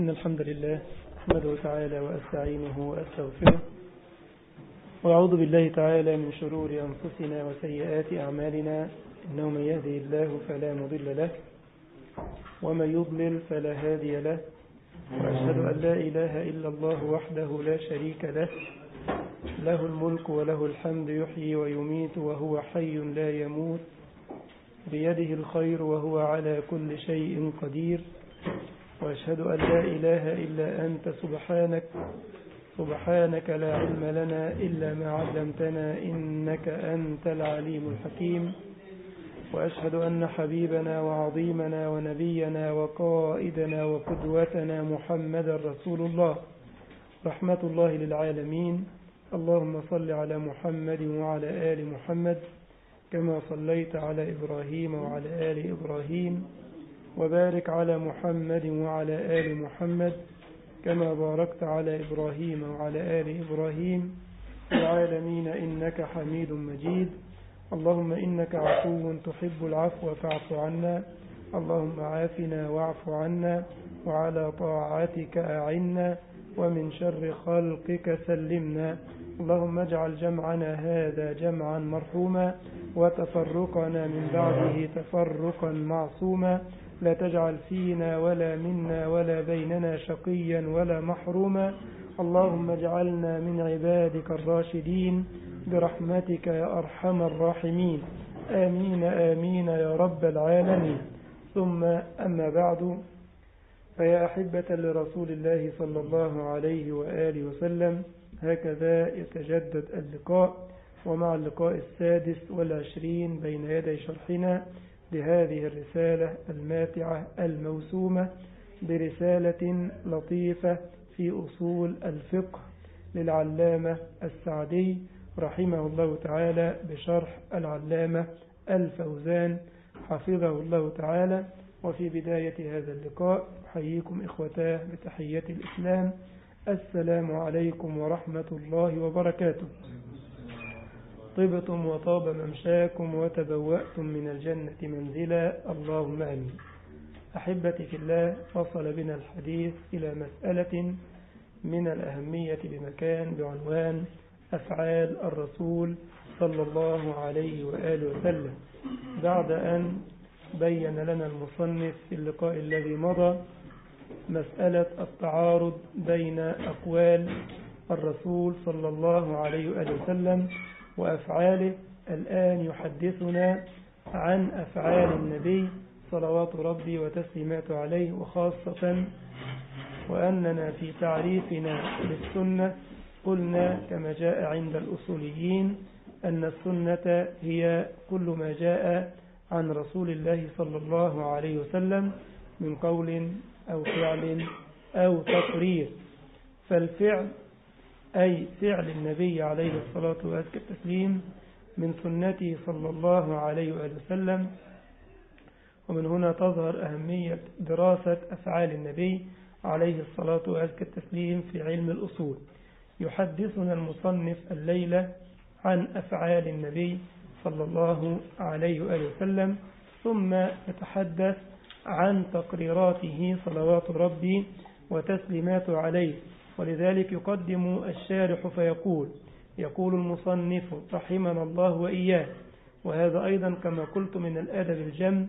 إن الحمد لله أحمده تعالى وأستعينه وأستغفره وأعوذ بالله تعالى من شرور أنفسنا وسيئات أعمالنا إنه من يهدي الله فلا مضل له ومن يضلل فلا هادي له وأشهد أن لا إله إلا الله وحده لا شريك له له الملك وله الحمد يحيي ويميت وهو حي لا يموت بيده الخير وهو على كل شيء قدير وأشهد أن لا إله إلا أنت سبحانك سبحانك لا علم لنا إلا ما علمتنا إنك أنت العليم الحكيم وأشهد أن حبيبنا وعظيمنا ونبينا وقائدنا وقدوتنا محمد رسول الله رحمة الله للعالمين اللهم صل على محمد وعلى آل محمد كما صليت على إبراهيم وعلى آل إبراهيم وبارك على محمد وعلى آل محمد كما باركت على إبراهيم وعلى آل إبراهيم في العالمين إنك حميد مجيد اللهم إنك عفو تحب العفو فاعف عنا اللهم عافنا واعف عنا وعلى طاعتك أعنا ومن شر خلقك سلمنا اللهم اجعل جمعنا هذا جمعا مرحوما وتفرقنا من بعده تفرقا معصوما لا تجعل فينا ولا منا ولا بيننا شقيا ولا محروما اللهم اجعلنا من عبادك الراشدين برحمتك يا أرحم الراحمين آمين آمين يا رب العالمين ثم أما بعد فيا أحبة لرسول الله صلى الله عليه وآله وسلم هكذا يتجدد اللقاء ومع اللقاء السادس والعشرين بين يدي شرحنا لهذه الرسالة الماتعة الموسومة برسالة لطيفة في أصول الفقه للعلامة السعدي رحمه الله تعالى بشرح العلامة الفوزان حفظه الله تعالى وفي بداية هذا اللقاء أحييكم إخوتاه بتحية الإسلام السلام عليكم ورحمة الله وبركاته طبتم وطاب ممشاكم وتبوأتم من الجنة منزلا اللهم أمين أحبتي في الله وصل بنا الحديث إلى مسألة من الأهمية بمكان بعنوان أفعال الرسول صلى الله عليه وآله وسلم بعد أن بين لنا المصنف في اللقاء الذي مضى مسألة التعارض بين أقوال الرسول صلى الله عليه وآله وسلم وأفعاله الآن يحدثنا عن أفعال النبي صلوات ربي وتسليماته عليه وخاصة وأننا في تعريفنا للسنة قلنا كما جاء عند الأصوليين أن السنة هي كل ما جاء عن رسول الله صلى الله عليه وسلم من قول أو فعل أو تقرير فالفعل أي فعل النبي عليه الصلاة والتسليم من سنته صلى الله عليه وآله وسلم ومن هنا تظهر أهمية دراسة أفعال النبي عليه الصلاة والتسليم في علم الأصول يحدثنا المصنف الليلة عن أفعال النبي صلى الله عليه وآله وسلم ثم يتحدث عن تقريراته صلوات ربي وتسليماته عليه ولذلك يقدم الشارح فيقول يقول المصنف رحمنا الله وإياه وهذا أيضا كما قلت من الأدب الجم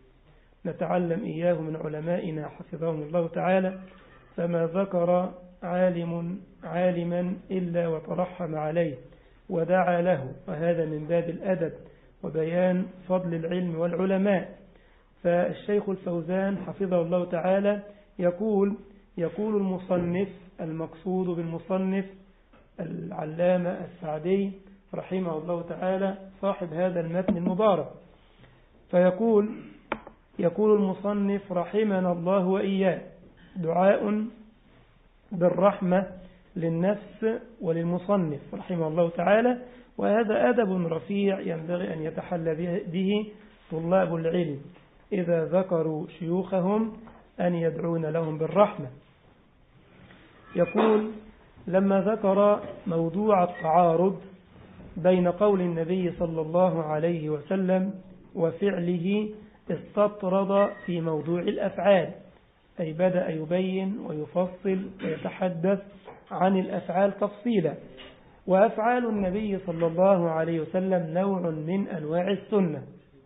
نتعلم إياه من علمائنا حفظهم الله تعالى فما ذكر عالم عالما إلا وترحم عليه ودعا له وهذا من باب الأدب وبيان فضل العلم والعلماء فالشيخ الفوزان حفظه الله تعالى يقول يقول المصنف المقصود بالمصنف العلامة السعدي رحمه الله تعالى صاحب هذا المتن المبارك فيقول يقول المصنف رحمنا الله وإياه دعاء بالرحمة للنفس وللمصنف رحمه الله تعالى وهذا أدب رفيع ينبغي أن يتحلى به طلاب العلم إذا ذكروا شيوخهم أن يدعون لهم بالرحمة يقول لما ذكر موضوع التعارض بين قول النبي صلى الله عليه وسلم وفعله استطرد في موضوع الأفعال أي بدأ يبين ويفصل ويتحدث عن الأفعال تفصيلا وأفعال النبي صلى الله عليه وسلم نوع من أنواع السنة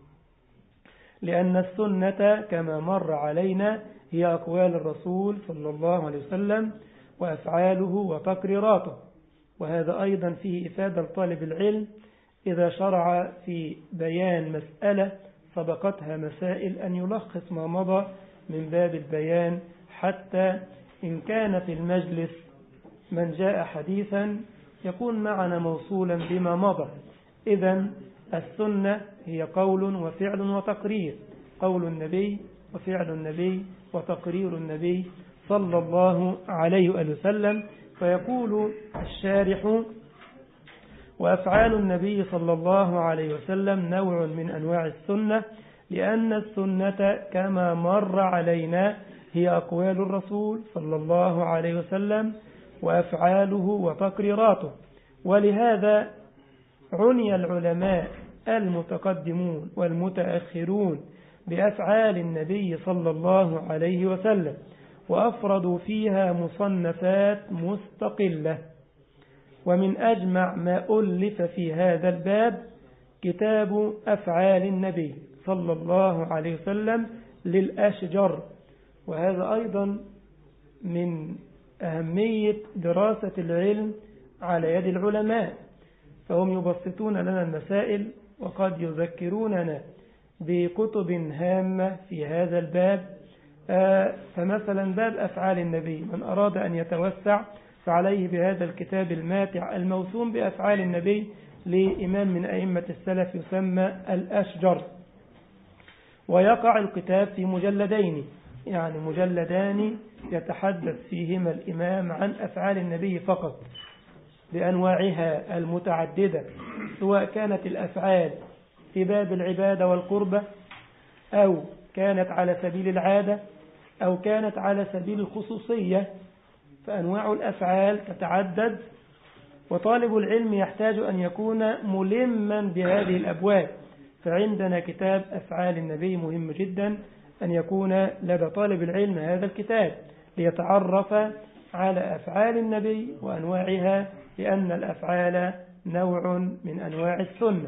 لأن السنة كما مر علينا هي أقوال الرسول صلى الله عليه وسلم وأفعاله وتقريراته وهذا أيضا فيه إفادة لطالب العلم إذا شرع في بيان مسألة سبقتها مسائل أن يلخص ما مضى من باب البيان حتى إن كان في المجلس من جاء حديثا يكون معنا موصولا بما مضى إذا السنة هي قول وفعل وتقرير قول النبي وفعل النبي وتقرير النبي صلى الله عليه وسلم فيقول الشارح وأفعال النبي صلى الله عليه وسلم نوع من أنواع السنة لأن السنة كما مر علينا هي أقوال الرسول صلى الله عليه وسلم وأفعاله وتقريراته ولهذا عني العلماء المتقدمون والمتأخرون بأفعال النبي صلى الله عليه وسلم وأفردوا فيها مصنفات مستقلة ومن أجمع ما ألف في هذا الباب كتاب أفعال النبي صلى الله عليه وسلم للأشجر وهذا أيضا من أهمية دراسة العلم على يد العلماء فهم يبسطون لنا المسائل وقد يذكروننا بكتب هامة في هذا الباب فمثلا باب أفعال النبي من أراد أن يتوسع فعليه بهذا الكتاب الماتع الموسوم بأفعال النبي لإمام من أئمة السلف يسمى الأشجر ويقع الكتاب في مجلدين يعني مجلدان يتحدث فيهما الإمام عن أفعال النبي فقط بأنواعها المتعددة سواء كانت الأفعال في باب العبادة والقربة أو كانت على سبيل العادة أو كانت على سبيل الخصوصية فأنواع الأفعال تتعدد وطالب العلم يحتاج أن يكون ملما بهذه الأبواب فعندنا كتاب أفعال النبي مهم جدا أن يكون لدى طالب العلم هذا الكتاب ليتعرف على أفعال النبي وأنواعها لأن الأفعال نوع من أنواع السنة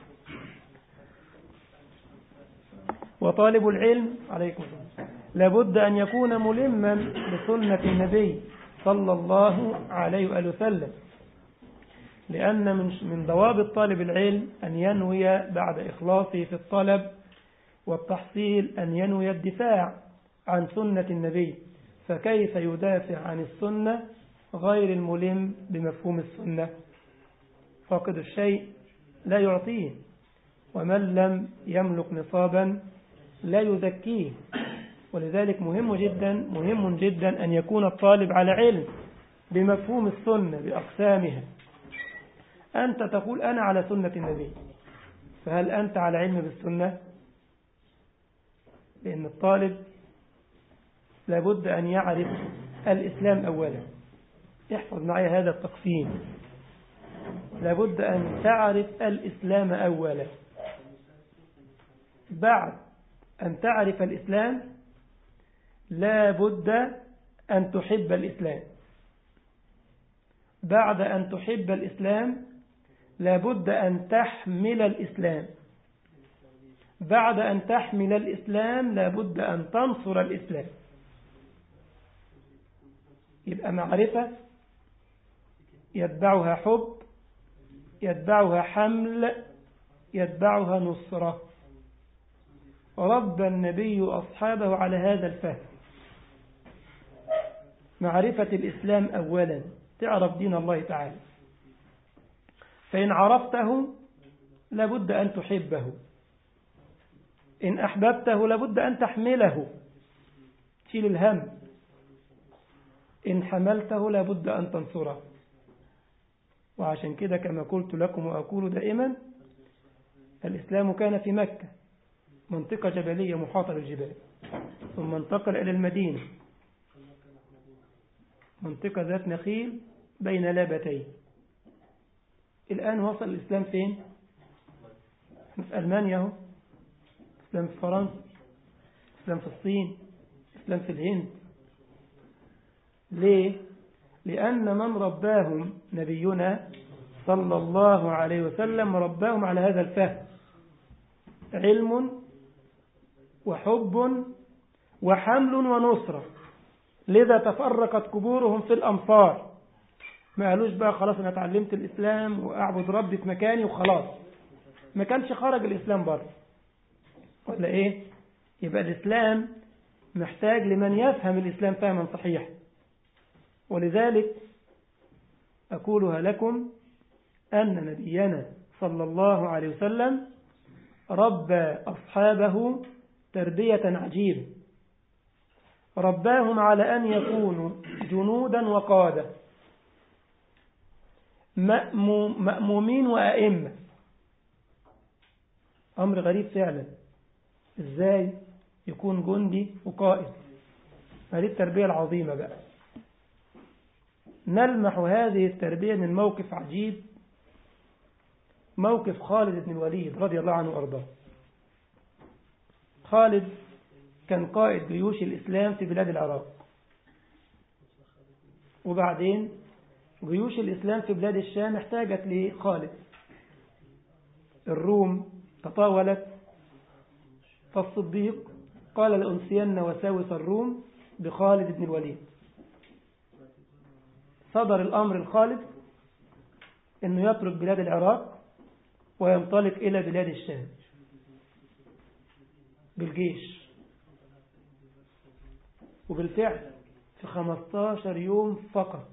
وطالب العلم عليكم السلام لابد أن يكون ملما بسنة النبي صلى الله عليه وآله وسلم لأن من من ضوابط طالب العلم أن ينوي بعد إخلاصه في الطلب والتحصيل أن ينوي الدفاع عن سنة النبي فكيف يدافع عن السنة غير الملم بمفهوم السنة فاقد الشيء لا يعطيه ومن لم يملك نصابا لا يزكيه ولذلك مهم جدا مهم جدا أن يكون الطالب على علم بمفهوم السنة بأقسامها أنت تقول أنا على سنة النبي فهل أنت على علم بالسنة لأن الطالب لابد أن يعرف الإسلام أولا احفظ معي هذا التقسيم لابد أن تعرف الإسلام أولا بعد أن تعرف الإسلام لا بد أن تحب الإسلام بعد أن تحب الإسلام لا بد أن تحمل الإسلام بعد أن تحمل الإسلام لا بد أن تنصر الإسلام يبقى معرفة يتبعها حب يتبعها حمل يتبعها نصرة رب النبي أصحابه على هذا الفهم معرفة الإسلام أولا تعرف دين الله تعالى فإن عرفته لابد أن تحبه إن أحببته لابد أن تحمله تشيل الهم إن حملته لابد أن تنصره وعشان كده كما قلت لكم وأقول دائما الإسلام كان في مكة منطقة جبلية محاطة بالجبال ثم انتقل إلى المدينة منطقة ذات نخيل بين لابتين الآن وصل الإسلام فين في ألمانيا هو إسلام في فرنسا إسلام في الصين الإسلام في الهند ليه؟ لأن من رباهم نبينا صلى الله عليه وسلم رباهم على هذا الفهم علم وحب وحمل ونصرة لذا تفرقت قبورهم في الأمصار ما قالوش بقى خلاص أنا اتعلمت الإسلام وأعبد ربي في مكاني وخلاص ما كانش خرج الإسلام بره ولا إيه يبقى الإسلام محتاج لمن يفهم الإسلام فهما صحيحا ولذلك أقولها لكم أن نبينا صلى الله عليه وسلم ربى أصحابه تربية عجيبة رباهم على أن يكونوا جنودا وقادة مأمومين وأئمة أمر غريب فعلا إزاي يكون جندي وقائد هذه التربية العظيمة بقى نلمح هذه التربية من موقف عجيب موقف خالد بن الوليد رضي الله عنه وأرضاه خالد كان قائد جيوش الإسلام في بلاد العراق وبعدين جيوش الإسلام في بلاد الشام احتاجت لخالد الروم تطاولت فالصديق قال لأنسين وساوس الروم بخالد بن الوليد صدر الأمر الخالد أنه يترك بلاد العراق وينطلق إلى بلاد الشام بالجيش وبالفعل في 15 يوم فقط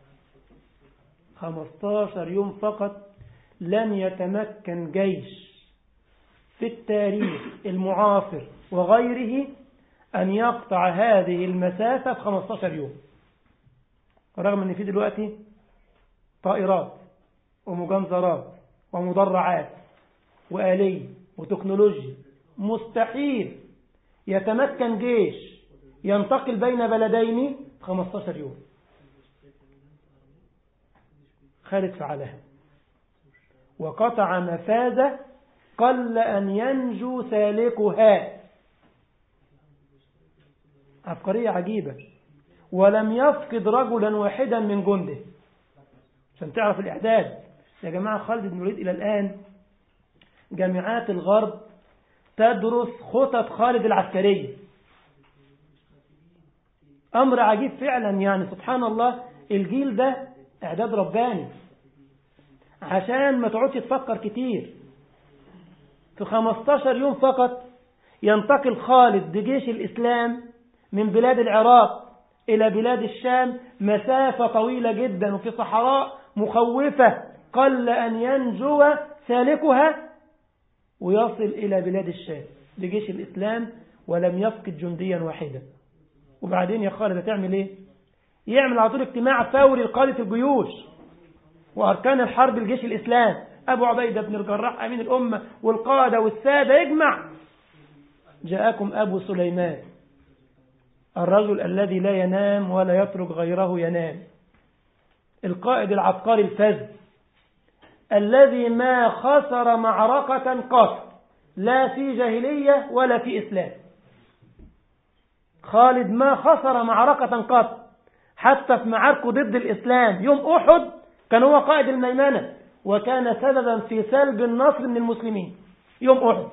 15 يوم فقط لن يتمكن جيش في التاريخ المعاصر وغيره أن يقطع هذه المسافة في 15 يوم رغم أن في دلوقتي طائرات ومجنزرات ومدرعات وآلية وتكنولوجيا مستحيل يتمكن جيش ينتقل بين بلدين 15 يوم خالد فعلها وقطع مفازة قل أن ينجو سالكها عبقرية عجيبة ولم يفقد رجلا واحدا من جنده عشان تعرف الإعداد يا جماعة خالد بن الوليد إلى الآن جامعات الغرب تدرس خطط خالد العسكرية أمر عجيب فعلا يعني سبحان الله الجيل ده إعداد رباني عشان ما تقعدش تفكر كتير في 15 يوم فقط ينتقل خالد بجيش الإسلام من بلاد العراق إلى بلاد الشام مسافة طويلة جدا وفي صحراء مخوفة قل أن ينجو سالكها ويصل إلى بلاد الشام بجيش الإسلام ولم يفقد جنديا واحدا وبعدين يا خالد هتعمل إيه يعمل على طول اجتماع فوري لقادة الجيوش وأركان الحرب الجيش الإسلام أبو عبيدة بن الجراح أمين الأمة والقادة والسادة يجمع جاءكم أبو سليمان الرجل الذي لا ينام ولا يترك غيره ينام القائد العسكري الفذ الذي ما خسر معركة قط لا في جاهلية ولا في إسلام خالد ما خسر معركة قط حتى في معاركه ضد الإسلام يوم أحد كان هو قائد الميمنة وكان سببا في سلب النصر من المسلمين يوم أحد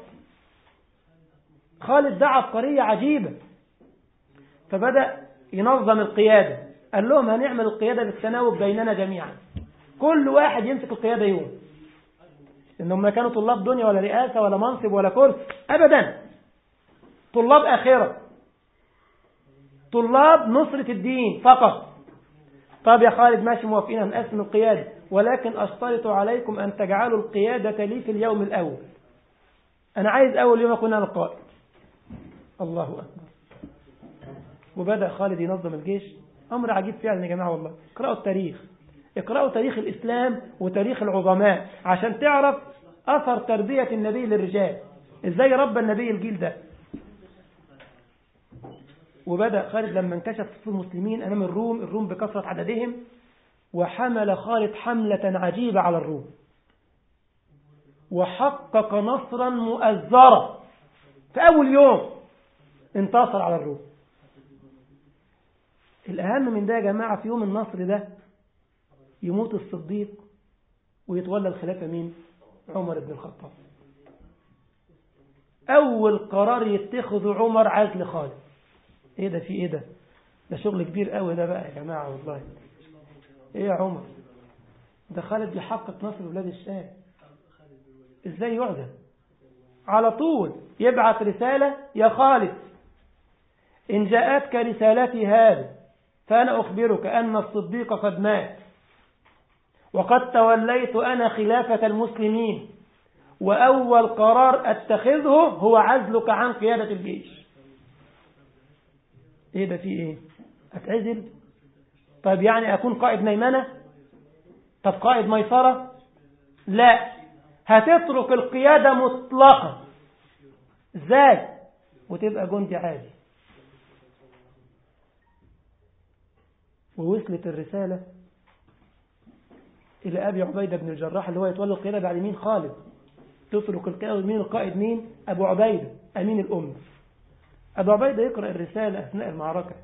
خالد ده عبقرية عجيبة فبدأ ينظم القيادة قال لهم هنعمل القيادة بالتناوب بيننا جميعا كل واحد يمسك القيادة يوم إنهم ما كانوا طلاب دنيا ولا رئاسة ولا منصب ولا كرسي أبدا طلاب آخرة طلاب نصرة الدين فقط طب يا خالد ماشي موافقين هنقسم القيادة ولكن أشترط عليكم أن تجعلوا القيادة لي في اليوم الأول أنا عايز أول يوم أكون أنا القائد الله أكبر وبدأ خالد ينظم الجيش أمر عجيب فعلا يا جماعة والله اقرأوا التاريخ اقرأوا تاريخ الإسلام وتاريخ العظماء عشان تعرف أثر تربية النبي للرجال إزاي ربى النبي الجيل ده وبدأ خالد لما انكشف في المسلمين أمام الروم الروم بكثرة عددهم وحمل خالد حملة عجيبة على الروم وحقق نصرا مؤزرا في أول يوم انتصر على الروم الأهم من ده يا جماعة في يوم النصر ده يموت الصديق ويتولى الخلافة مين عمر بن الخطاب أول قرار يتخذ عمر عزل خالد إيه ده في إيه ده ده شغل كبير قوي ده بقى يا جماعة والله إيه يا عمر ده خالد يحقق نصر بلاد الشام إزاي يعزل على طول يبعث رسالة يا خالد إن جاءتك رسالتي هذه فأنا أخبرك أن الصديق قد مات وقد توليت أنا خلافة المسلمين وأول قرار أتخذه هو عزلك عن قيادة الجيش إيه ده في إيه أتعزل طيب يعني أكون قائد ميمنة طب قائد ميسرة لا هتترك القيادة مطلقا ازاي وتبقى جندي عادي ووصلت الرسالة إلى أبي عبيدة بن الجراح اللي هو يتولى القيادة بعد مين خالد تترك القيادة مين القائد مين أبو عبيدة أمين الأمة أبو عبيدة يقرأ الرسالة أثناء المعركة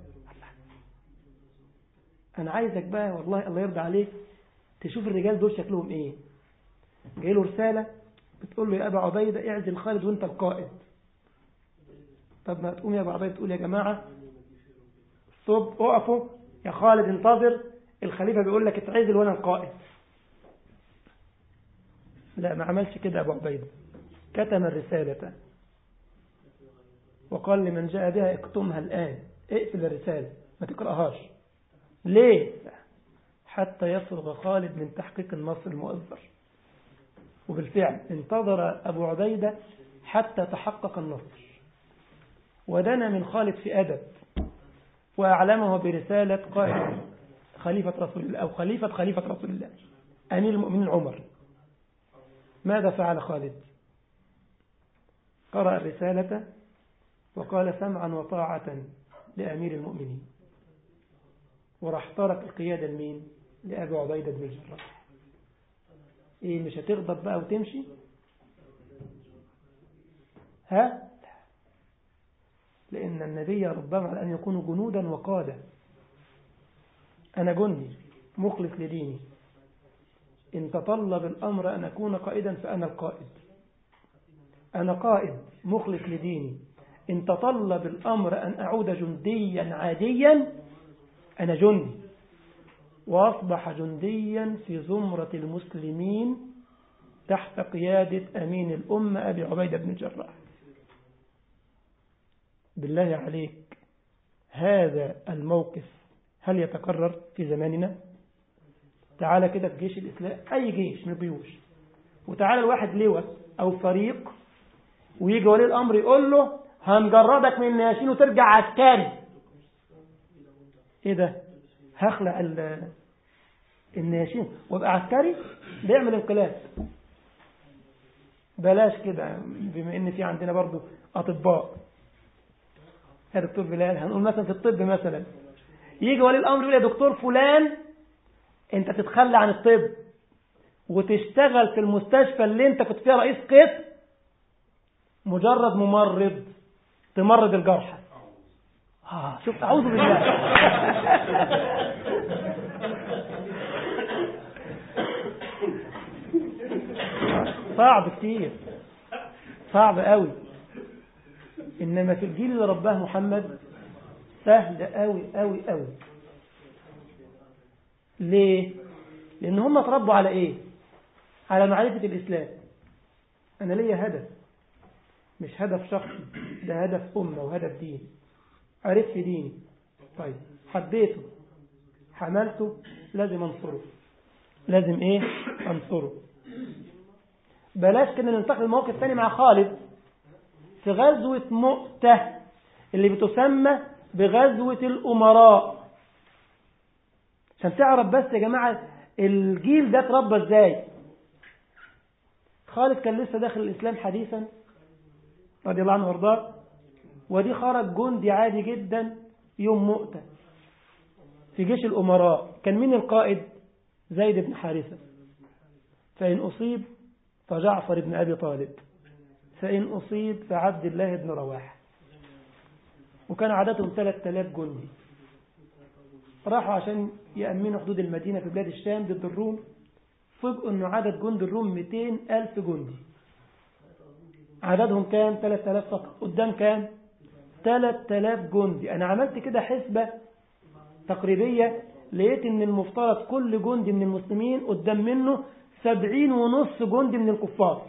أنا عايزك بقى والله الله يرضى عليك تشوف الرجال دول شكلهم إيه جاي له رسالة بتقول له يا أبا عبيدة اعزل خالد وانت القائد طب ما تقوم يا أبا عبيدة تقول يا جماعة صب اقفوا يا خالد انتظر الخليفة بيقول لك اتعزل وانا القائد لا ما عملش كده أبو عبيدة كتم الرسالة وقال لمن جاء بها اكتمها الآن اقفل الرسالة ما تقرأهاش ليه حتى يفرغ خالد من تحقيق النص المؤذر وبالفعل انتظر أبو عبيدة حتى تحقق النصر ودنا من خالد في أدب وأعلمه برسالة قائد خليفة رسول الله أو خليفة خليفة رسول الله أمير المؤمنين عمر ماذا فعل خالد قرأ الرسالة وقال سمعا وطاعة لأمير المؤمنين وراح ترك القيادة لمين لأبي عبيدة بن الجراح ايه مش هتغضب بقى وتمشي ها لأن النبي ربما أن يكونوا جنودا وقادة أنا جندي مخلص لديني إن تطلب الأمر أن أكون قائدا فأنا القائد أنا قائد مخلص لديني إن تطلب الأمر أن أعود جنديا عاديا أنا جندي وأصبح جنديا في زمرة المسلمين تحت قيادة أمين الأمة أبي عبيدة بن الجراح بالله عليك هذا الموقف هل يتكرر في زماننا تعالى كده في جيش الإسلام أي جيش من الجيوش وتعالى الواحد لواء أو فريق ويجي ولي الأمر يقول له هنجردك من الناشين وترجع عسكري ايه ده هخلع الناشين وابقى عسكري بيعمل انقلاب بلاش كده بما ان في عندنا برضو اطباء يا دكتور بلال هنقول مثلا في الطب مثلا يجي ولي الامر يقول يا دكتور فلان انت تتخلى عن الطب وتشتغل في المستشفى اللي انت كنت فيها رئيس قسم مجرد ممرض تمرض الجرحى آه شوف أعوذ بالله صعب كتير صعب قوي إنما في الجيل اللي رباه محمد سهل قوي قوي قوي ليه لأن هم اتربوا على إيه على معرفة الإسلام أنا ليا هدف مش هدف شخصي ده هدف أمة وهدف دين عرفت ديني طيب حبيته حملته لازم انصره لازم ايه انصره بلاش كده ننتقل الموقف تاني مع خالد في غزوة مؤتة اللي بتسمى بغزوة الأمراء عشان تعرف بس يا جماعة الجيل ده اتربى ازاي خالد كان لسه داخل الإسلام حديثا رضي الله عنه وارضاه ودي خرج جندي عادي جدا يوم مؤتة في جيش الأمراء كان مين القائد زيد بن حارثة فإن أصيب فجعفر بن أبي طالب فإن أصيب فعبد الله بن رواح وكان عددهم 3000 جندي راحوا عشان يأمنوا حدود المدينة في بلاد الشام ضد الروم فوجئوا أنه عدد جند الروم 200 ألف جندي عددهم كام 3000 فقط قدام كام 3000 جندي أنا عملت كده حسبة تقريبية لقيت ان المفترض كل جندي من المسلمين قدام منه سبعين ونص جندي من الكفار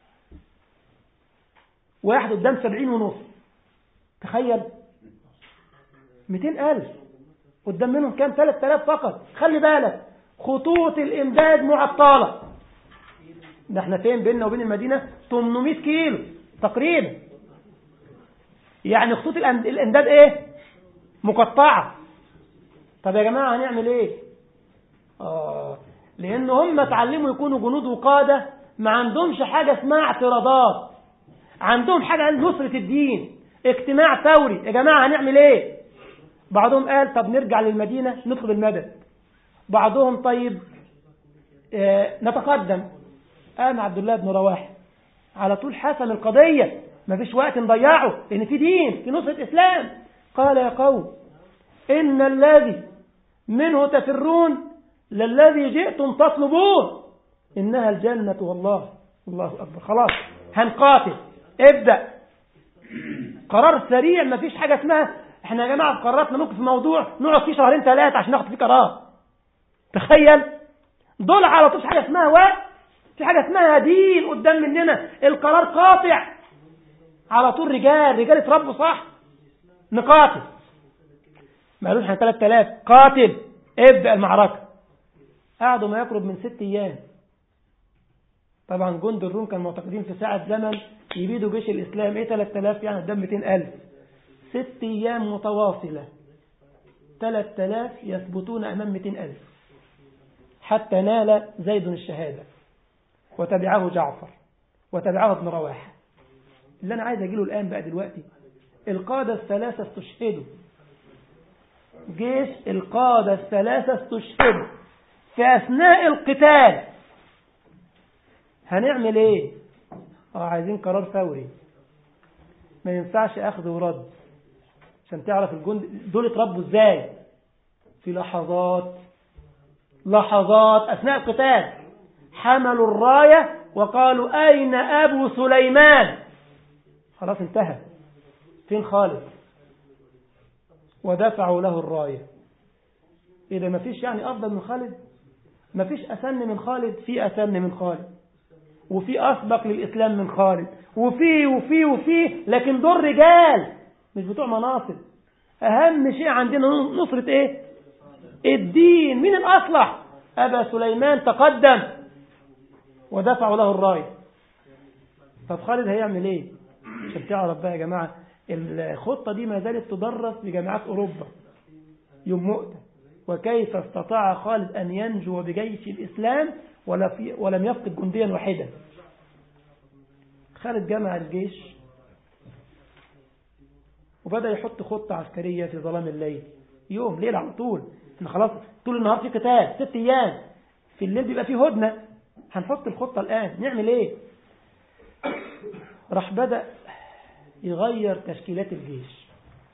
واحد قدام سبعين ونص تخيل مئتين ألف قدام منهم كام ثلاث آلاف فقط خلي بالك خطوط الإمداد معطلة ده احنا فين بيننا وبين المدينة 800 كيلو تقريبا يعني خطوط الإمداد ايه مقطعة طب يا جماعة هنعمل ايه آه لان هم اتعلموا يكونوا جنود وقادة ما عندهمش حاجة اسمها اعتراضات عندهم حاجة عن نصرة الدين اجتماع ثوري يا جماعة هنعمل ايه بعضهم قال طب نرجع للمدينة نطلب المدد بعضهم طيب اه نتقدم قام عبد الله بن رواحه على طول حسم القضية ما فيش وقت نضيعه لان في دين في نصرة اسلام قال يا قوم إن الذي منه تفرون للذي جئتم تطلبون إنها الجنة والله الله أكبر خلاص هنقاتل ابدأ قرار سريع ما فيش حاجة اسمها احنا يا جماعة قررتنا ممكن في موضوع نقعد فيه شهرين ثلاثة عشان ناخد فيه قرار تخيل دول على طول حاجة اسمها وقت في حاجة اسمها دين قدام مننا القرار قاطع على طول رجال رجال اتربوا صح نقاتل ما قالوش احنا 3000 قاتل ابدأ المعركة قعدوا ما يقرب من ست ايام طبعا جند الروم كانوا معتقدين في ساعة زمن يبيدوا جيش الإسلام ايه 3000 يعني قدام 200000 ست ايام متواصلة 3000 يثبتون أمام 200000 حتى نال زيد الشهادة وتبعه جعفر وتبعه ابن رواحه اللي أنا عايز أجيله الآن بقى دلوقتي القادة الثلاثة استشهدوا جيش القادة الثلاثة استشهدوا في أثناء القتال هنعمل ايه اه عايزين قرار فوري ما ينفعش اخذ ورد عشان تعرف الجند دول اتربوا ازاي في لحظات لحظات اثناء القتال حملوا الراية وقالوا اين ابو سليمان خلاص انتهى فين خالد ودفعوا له الراية إذا ما فيش يعني أفضل من خالد ما فيش أسن من خالد في أسن من خالد وفي أسبق للإسلام من خالد وفي وفي وفي لكن دول رجال مش بتوع مناصب أهم شيء عندنا نصرة إيه الدين من الأصلح أبا سليمان تقدم ودفعوا له الراية طب خالد هيعمل إيه عشان تعرف بقى يا جماعة الخطة دي ما زالت تدرس في جامعات أوروبا يوم مؤتة وكيف استطاع خالد أن ينجو بجيش الإسلام ولا في ولم يفقد جنديا واحدا خالد جمع الجيش وبدأ يحط خطة عسكرية في ظلام الليل يوم ليل على طول احنا خلاص طول النهار في قتال ست ايام في الليل بيبقى فيه هدنة هنحط الخطة الآن نعمل ايه راح بدأ يغير تشكيلات الجيش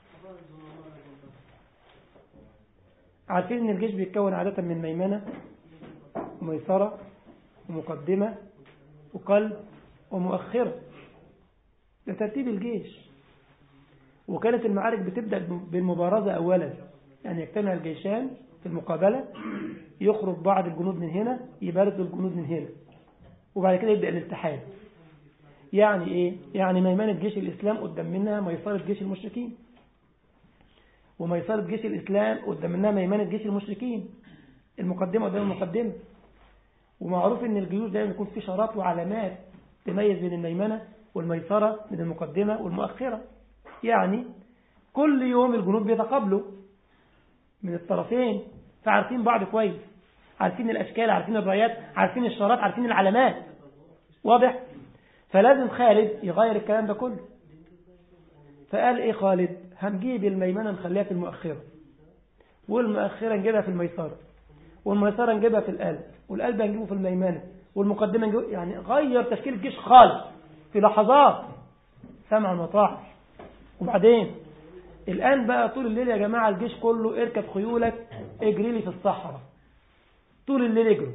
عارفين ان الجيش بيتكون عادة من ميمنة وميسرة ومقدمة وقلب ومؤخرة ده ترتيب الجيش وكانت المعارك بتبدأ بالمبارزة أولا يعني يجتمع الجيشان في المقابلة يخرج بعض الجنود من هنا يبارزوا الجنود من هنا وبعد كده يبدأ الالتحام يعني ايه يعني ميمنة جيش الإسلام قدام منها ميسرة جيش المشركين وميسرة جيش الإسلام قدام منها ميمنة جيش المشركين المقدمة قدام المقدمة ومعروف ان الجيوش دايما يكون في شرط وعلامات تميز بين الميمنة والميسرة من المقدمة والمؤخرة يعني كل يوم الجنود بيتقابلوا من الطرفين فعارفين بعض كويس عارفين الأشكال عارفين الرايات عارفين الشارات عارفين العلامات واضح فلازم خالد يغير الكلام ده كله فقال ايه خالد هنجيب الميمنة نخليها في المؤخرة والمؤخرة نجيبها في الميسرة والميسرة نجيبها في القلب والقلب هنجيبه في الميمنة والمقدمة نجيبه يعني غير تشكيل الجيش خالص في لحظات سمعا وطاعة وبعدين الآن بقى طول الليل يا جماعة الجيش كله اركب خيولك اجري لي في الصحراء طول الليل اجروا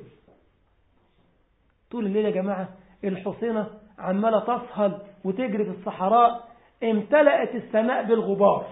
طول الليل يا جماعة الحصينة عمالة تصهل وتجري في الصحراء امتلأت السماء بالغبار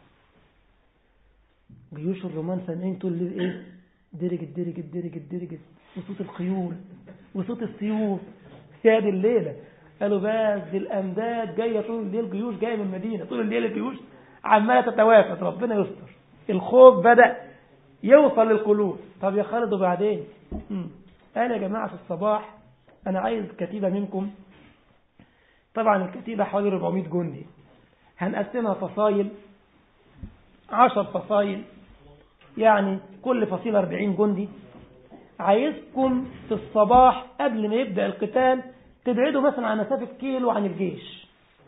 جيوش الرومان سامعين طول الليل ايه درجت درجت درجت درجت وصوت الخيول وصوت السيوف يا دي الليلة قالوا بس دي الأمداد جاية طول الليل جيوش جاية من المدينة طول الليل الجيوش عمالة تتوافد ربنا يستر الخوف بدأ يوصل للقلوب طب يا خالد وبعدين أنا يا جماعة في الصباح أنا عايز كتيبة منكم طبعا الكتيبة حوالي 400 جندي هنقسمها فصايل 10 فصايل يعني كل فصيلة 40 جندي عايزكم في الصباح قبل ما يبدأ القتال تبعدوا مثلا عن مسافة كيلو عن الجيش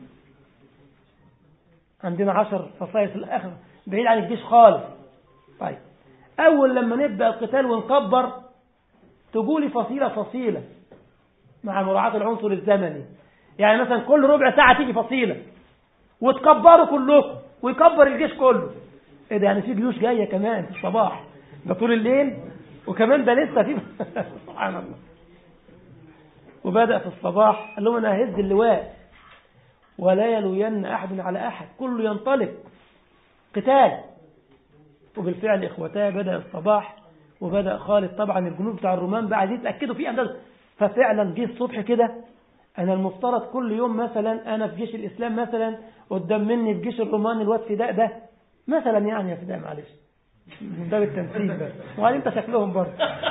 عندنا عشر فصائل في الآخر بعيد عن الجيش خالص طيب أول لما نبدأ القتال ونكبر تقولي فصيلة فصيلة مع مراعاة العنصر الزمني يعني مثلا كل ربع ساعة تيجي فصيلة وتكبروا كلكم ويكبر الجيش كله ايه ده يعني في جيوش جاية كمان في الصباح ده طول الليل وكمان ده لسه في سبحان الله وبدأ في الصباح قال لهم أنا هز اللواء ولا يلوين أحد على أحد كله ينطلق قتال وبالفعل إخوتاه بدأ الصباح وبدأ خالد طبعا الجنود بتاع الرومان بقى عايزين يتأكدوا في أمداد ففعلا جه الصبح كده أنا المفترض كل يوم مثلا أنا في جيش الإسلام مثلا قدام مني في جيش الرومان الواد فداء ده مثلا يعني يا فداء معلش من باب التمثيل بس وبعدين انت شكلهم برضه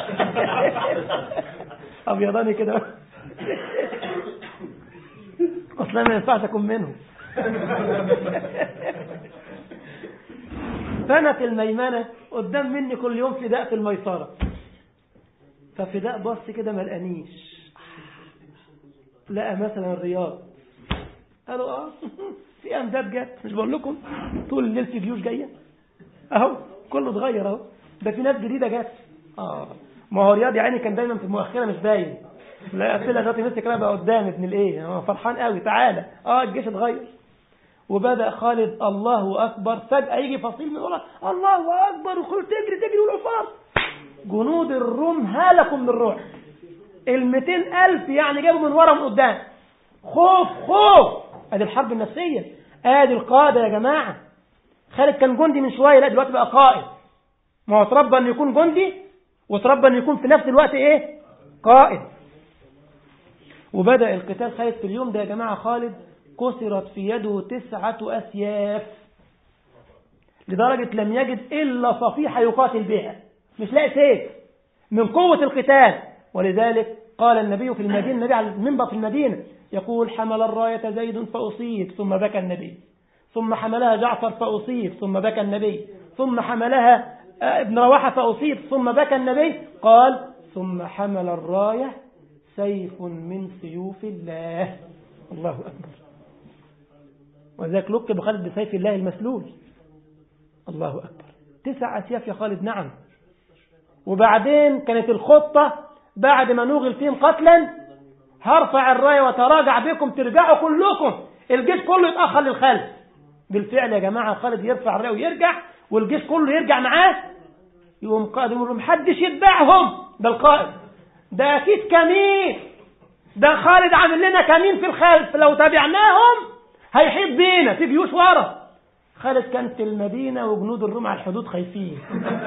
ابيضاني كده اصلا ما ينفعش اكون منهم فانا في الميمنه قدام مني كل يوم فداء في الميسره ففداء بص كده ما لقانيش لقى مثلا الرياض قالوا اه في امداد جت مش بقول لكم طول الليل في جيوش جايه اهو كله اتغير اهو ده في ناس جديده جت اه ما هو رياض يعني كان دايما في المؤخره مش باين لا قفلها دلوقتي مسك كده بقى قدام ابن الايه هو فرحان قوي تعالى اه الجيش اتغير وبدا خالد الله اكبر فجاه يجي فصيل من ورا الله اكبر وخالد تجري تجري والعصار جنود الروم هلكوا من الرعب ال ألف يعني جابوا من ورا من قدام خوف خوف ادي الحرب النفسيه ادي القاده يا جماعه خالد كان جندي من شويه لا دلوقتي بقى قائد ما هو اتربى انه يكون جندي وتربى انه يكون في نفس الوقت ايه قائد وبدأ القتال خالد في اليوم ده يا جماعة خالد كسرت في يده تسعة أسياف لدرجة لم يجد إلا صفيحة يقاتل بها مش لاقي سيف من قوة القتال ولذلك قال النبي في المدينة النبي على المنبر في المدينة يقول حمل الراية زيد فأصيب ثم بكى النبي ثم حملها جعفر فأصيب ثم بكى النبي ثم حملها ابن رواحة فأصيب ثم بكى النبي قال ثم حمل الراية سيف من سيوف الله الله أكبر وذلك لقب خالد بسيف الله المسلول الله أكبر تسع أسياف يا خالد نعم وبعدين كانت الخطة بعد ما نوغل فيهم قتلا هرفع الراية وتراجع بكم ترجعوا كلكم الجيش كله يتأخر للخلف بالفعل يا جماعة خالد يرفع الراية ويرجع والجيش كله يرجع معاه يقوم قائد يقول محدش يتبعهم ده القائد ده أكيد كمين ده خالد عامل لنا كمين في الخلف لو تابعناهم هيحيط بينا في جيوش ورا خالد كان في المدينة وجنود الروم على الحدود خايفين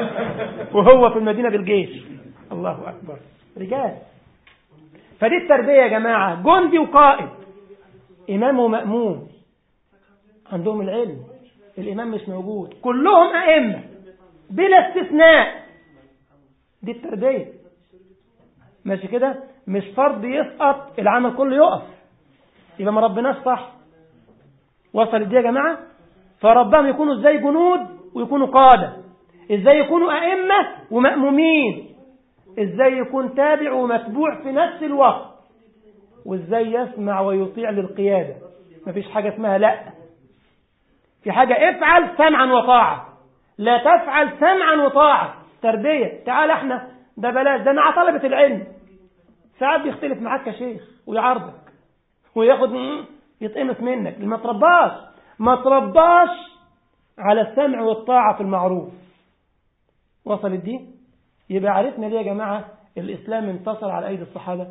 وهو في المدينة بالجيش الله أكبر رجال فدي التربية يا جماعة جندي وقائد إمام ومأموم عندهم العلم الإمام مش موجود كلهم أئمة بلا استثناء دي التربية ماشي كده مش فرض يسقط العمل كله يقف يبقى ما ربناش صح وصلت دي يا جماعة فربهم يكونوا ازاي جنود ويكونوا قادة ازاي يكونوا أئمة ومأمومين ازاي يكون تابع ومتبوع في نفس الوقت وازاي يسمع ويطيع للقيادة مفيش حاجة اسمها لا في حاجة افعل سمعا وطاعة لا تفعل سمعا وطاعة تربية تعال احنا ده بلاش ده مع طلبة العلم ساعات بيختلف معاك كشيخ ويعارضك وياخد يتقمص منك ما ترباش ما ترباش على السمع والطاعة في المعروف وصلت دي يبقى عرفنا ليه يا جماعة الإسلام انتصر على أيدي الصحابة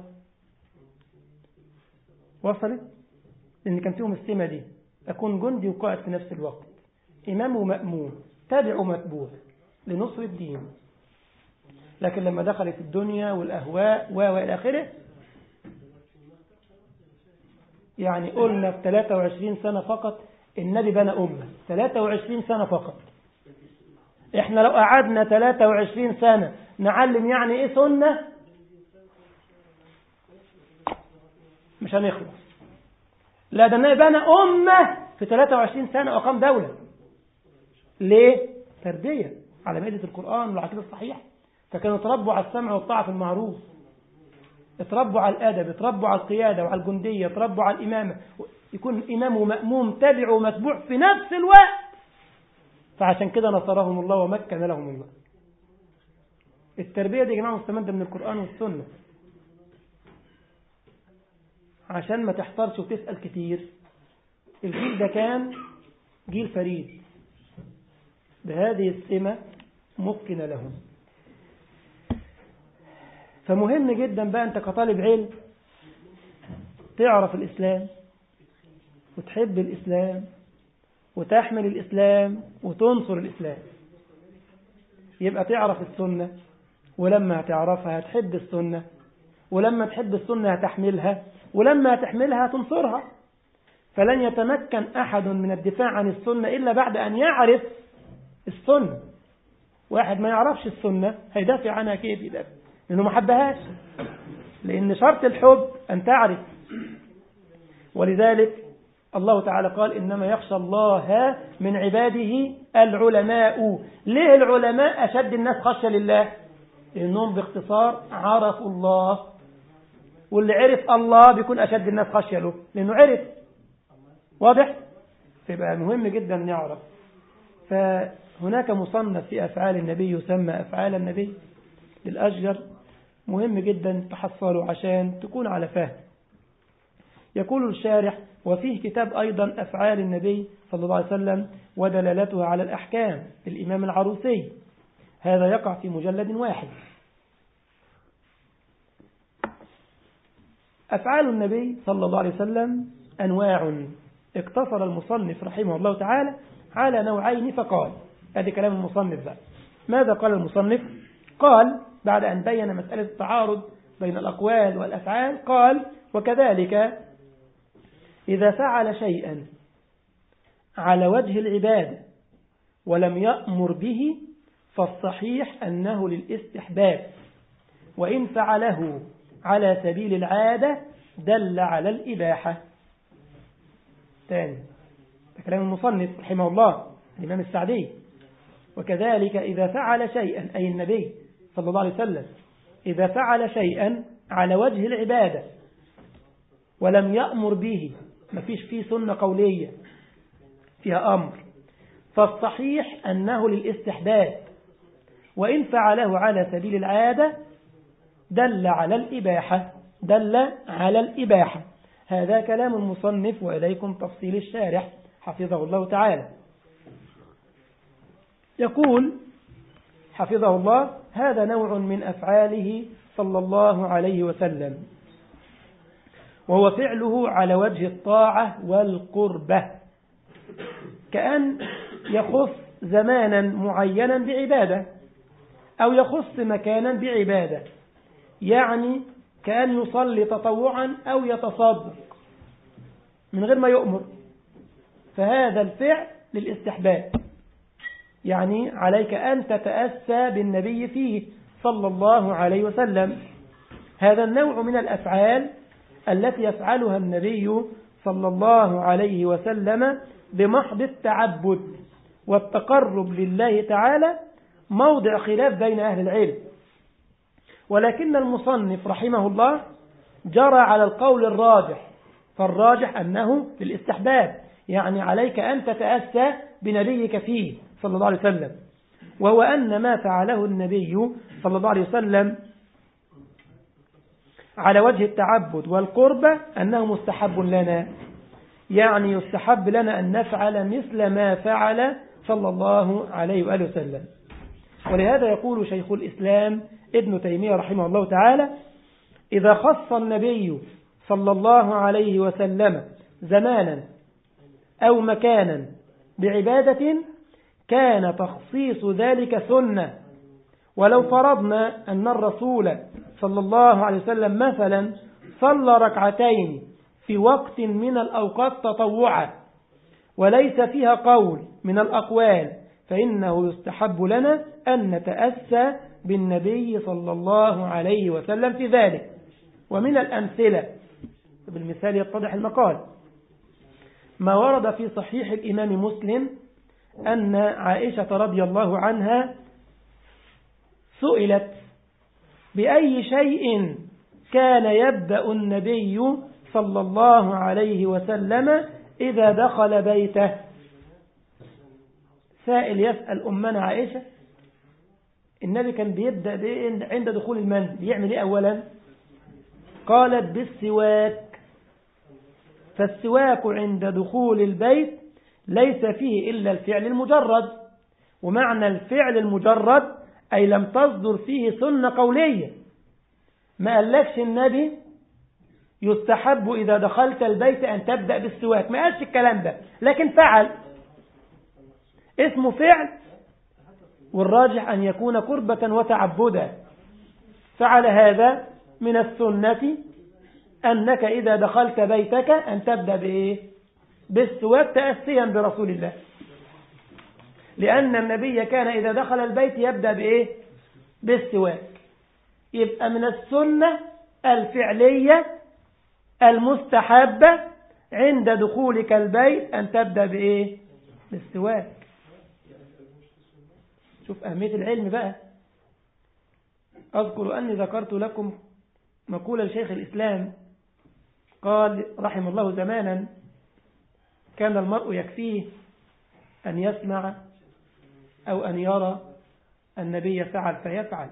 وصلت لأن كان فيهم السمة دي أكون جندي وقائد في نفس الوقت إمام ومأموم تابع ومتبوع لنصر الدين لكن لما دخلت الدنيا والأهواء وإلى آخره يعني قلنا في 23 سنة فقط النبي بنى أمة 23 سنة فقط احنا لو قعدنا 23 سنة نعلم يعني ايه سنة مش هنخلص لا ده النبي بنى أمة في 23 سنة وأقام دولة ليه؟ تربية على مائدة القرآن والعقيدة الصحيحة فكانوا تربوا على السمع والطاعة في المعروف اتربوا على الأدب اتربوا على القيادة وعلى الجندية اتربوا على الإمامة يكون إمام ومأموم تابع ومتبوع في نفس الوقت فعشان كده نصرهم الله ومكن لهم الله التربية دي يا جماعة مستمدة من القرآن والسنة عشان ما تحتارش وتسأل كتير الجيل ده كان جيل فريد بهذه السمة مكن لهم فمهم جدا بقى أنت كطالب علم تعرف الإسلام وتحب الإسلام وتحمل الإسلام وتنصر الإسلام يبقى تعرف السنة ولما تعرفها هتحب السنة ولما تحب السنة هتحملها ولما تحملها تنصرها فلن يتمكن أحد من الدفاع عن السنة إلا بعد أن يعرف السنة واحد ما يعرفش السنة هيدافع عنها كيف يدافع لأنه ما حبهاش لأن شرط الحب أن تعرف ولذلك الله تعالى قال إنما يخشى الله من عباده العلماء ليه العلماء أشد الناس خشية لله لأنهم باختصار عرفوا الله واللي عرف الله بيكون أشد الناس خشية له لأنه عرف واضح فيبقى مهم جدا نعرف فهناك مصنف في أفعال النبي يسمى أفعال النبي للأشجر مهم جدا تحصله عشان تكون على فهم يقول الشارح وفيه كتاب أيضا أفعال النبي صلى الله عليه وسلم ودلالتها على الأحكام للإمام العروسي هذا يقع في مجلد واحد أفعال النبي صلى الله عليه وسلم أنواع اقتصر المصنف رحمه الله تعالى على نوعين فقال هذا كلام المصنف بقى ماذا قال المصنف قال بعد أن بين مسألة التعارض بين الأقوال والأفعال قال وكذلك إذا فعل شيئا على وجه العبادة ولم يأمر به فالصحيح أنه للاستحباب وإن فعله على سبيل العادة دل على الإباحة ثاني كلام المصنف رحمه الله الإمام السعدي وكذلك إذا فعل شيئا أي النبي صلى الله عليه وسلم إذا فعل شيئا على وجه العبادة ولم يأمر به ما فيش فيه سنة قولية فيها أمر فالصحيح أنه للاستحباب وإن فعله على سبيل العادة دل على الإباحة دل على الإباحة هذا كلام المصنف وإليكم تفصيل الشارح حفظه الله تعالى يقول حفظه الله هذا نوع من أفعاله صلى الله عليه وسلم وهو فعله على وجه الطاعة والقربة كأن يخص زمانا معينا بعبادة أو يخص مكانا بعبادة يعني كأن يصلي تطوعا أو يتصدق من غير ما يؤمر فهذا الفعل للاستحباب يعني عليك أن تتأسى بالنبي فيه صلى الله عليه وسلم هذا النوع من الأفعال التي يفعلها النبي صلى الله عليه وسلم بمحض التعبد والتقرب لله تعالى موضع خلاف بين أهل العلم ولكن المصنف رحمه الله جرى على القول الراجح فالراجح أنه للاستحباب يعني عليك أن تتأسى بنبيك فيه صلى الله عليه وسلم وهو أن ما فعله النبي صلى الله عليه وسلم على وجه التعبد والقربة أنه مستحب لنا يعني يستحب لنا أن نفعل مثل ما فعل صلى الله عليه وآله وسلم ولهذا يقول شيخ الإسلام ابن تيمية رحمه الله تعالى إذا خص النبي صلى الله عليه وسلم زمانا أو مكانا بعبادة كان تخصيص ذلك سنة ولو فرضنا أن الرسول صلى الله عليه وسلم مثلا صلى ركعتين في وقت من الأوقات تطوعا وليس فيها قول من الأقوال فإنه يستحب لنا أن نتأسى بالنبي صلى الله عليه وسلم في ذلك ومن الأمثلة بالمثال يتضح المقال ما ورد في صحيح الإمام مسلم أن عائشة رضي الله عنها سئلت بأي شيء كان يبدأ النبي صلى الله عليه وسلم إذا دخل بيته سائل يسأل أمنا عائشة النبي كان بيبدأ عند دخول المنزل يعمل إيه أولا قالت بالسواك فالسواك عند دخول البيت ليس فيه إلا الفعل المجرد ومعنى الفعل المجرد أي لم تصدر فيه سنة قولية ما قالكش النبي يستحب إذا دخلت البيت أن تبدأ بالسواك ما قالش الكلام ده لكن فعل اسمه فعل والراجح أن يكون قربة وتعبدا فعل هذا من السنة أنك إذا دخلت بيتك أن تبدأ بإيه بالسواك تأسيا برسول الله لأن النبي كان إذا دخل البيت يبدأ بإيه بالسواك يبقى من السنة الفعلية المستحبة عند دخولك البيت أن تبدأ بإيه بالسواك شوف أهمية العلم بقى أذكر أني ذكرت لكم مقولة لشيخ الإسلام قال رحم الله زمانا كان المرء يكفيه أن يسمع أو أن يرى النبي فعل فيفعل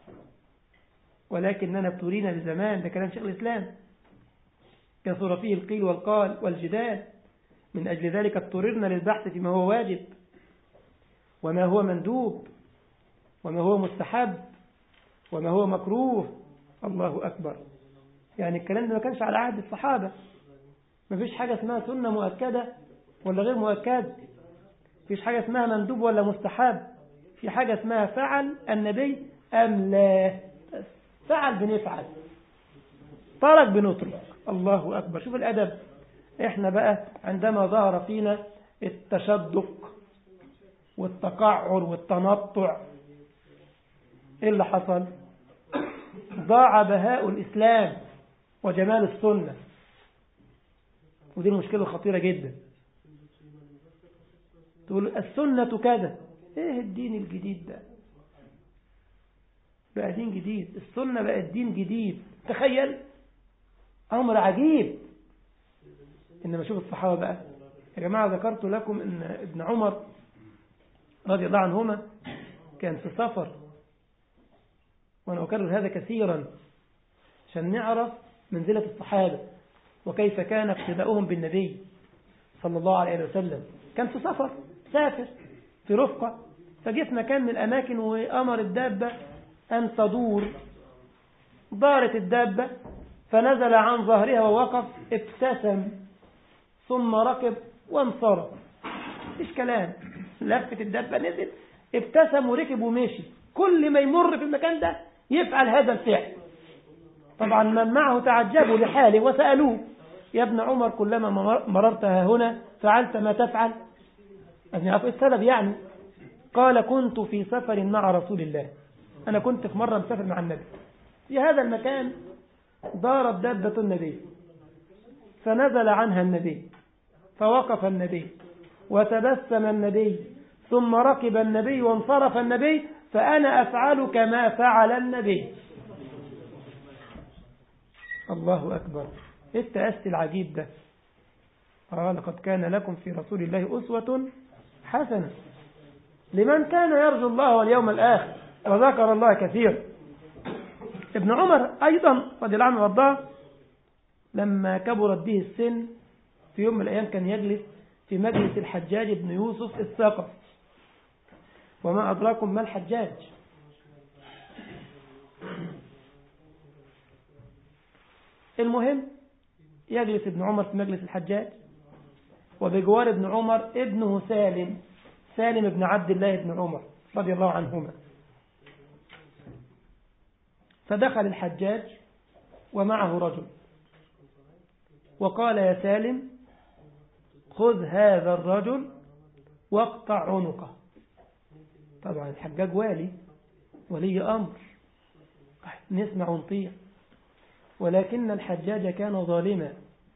ولكننا ابتلينا لزمان ده كلام شيخ الإسلام كثر فيه القيل والقال والجدال من أجل ذلك اضطررنا للبحث فيما هو واجب وما هو مندوب وما هو مستحب وما هو مكروه الله أكبر يعني الكلام ده ما كانش على عهد الصحابة ما فيش حاجة اسمها سنة مؤكدة ولا غير مؤكدة فيش حاجة اسمها مندوب ولا مستحب في حاجة اسمها فعل النبي أم لا فعل بنفعل ترك بنترك الله أكبر شوف الأدب إحنا بقى عندما ظهر فينا التشدق والتقعر والتنطع إيه اللي حصل ضاع بهاء الإسلام وجمال السنة ودي المشكلة الخطيرة جدا تقول السنة كذا ايه الدين الجديد ده بقى دين جديد السنة بقى دين جديد تخيل أمر عجيب إنما شوف الصحابة بقى يا جماعة ذكرت لكم إن ابن عمر رضي الله عنهما كان في سفر وأنا أكرر هذا كثيرا عشان نعرف منزلة الصحابة وكيف كان اقتداؤهم بالنبي صلى الله عليه وسلم كان في سفر سافر في رفقة فجه في مكان من الأماكن وأمر الدابة أن تدور دارت الدابة فنزل عن ظهرها ووقف ابتسم ثم ركب وانصرف مفيش كلام لفت الدابة نزل ابتسم وركب ومشي كل ما يمر في المكان ده يفعل هذا الفعل طبعا من معه تعجبوا لحاله وسألوه يا ابن عمر كلما مررت هنا فعلت ما تفعل أن يعرف السبب يعني قال كنت في سفر مع رسول الله أنا كنت في مرة مسافر مع النبي في هذا المكان دارت دابة النبي فنزل عنها النبي فوقف النبي وتبسم النبي ثم ركب النبي وانصرف النبي فأنا أفعل كما فعل النبي الله أكبر إيه التأسي العجيب ده قال لقد كان لكم في رسول الله أسوة حسنة لمن كان يرجو الله واليوم الآخر وذكر الله كثيرا ابن عمر أيضا رضي الله عنه وارضاه لما كبرت به السن في يوم من الأيام كان يجلس في مجلس الحجاج بن يوسف الثقف وما أدراكم ما الحجاج المهم يجلس ابن عمر في مجلس الحجاج وبجوار ابن عمر ابنه سالم سالم بن عبد الله بن عمر رضي الله عنهما فدخل الحجاج ومعه رجل وقال يا سالم خذ هذا الرجل واقطع عنقه طبعا الحجاج والي ولي أمر نسمع ونطيع ولكن الحجاج كان ظالما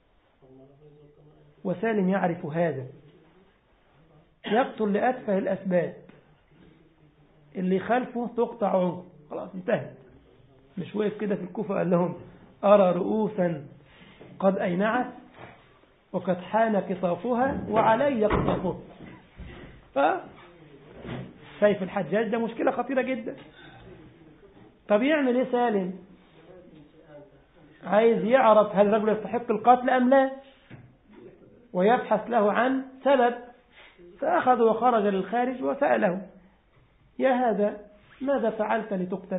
وسالم يعرف هذا يقتل لأتفه الأسباب اللي خلفه تقطع عنقه خلاص انتهت مش وقف كده في الكوفة قال لهم أرى رؤوسا قد أينعت وقد حان قصافها وعلي قصافها ف سيف الحجاج ده مشكلة خطيرة جدا طب يعمل ايه سالم عايز يعرف هل الرجل يستحق القتل أم لا ويبحث له عن سبب فأخذ وخرج للخارج وسأله يا هذا ماذا فعلت لتقتل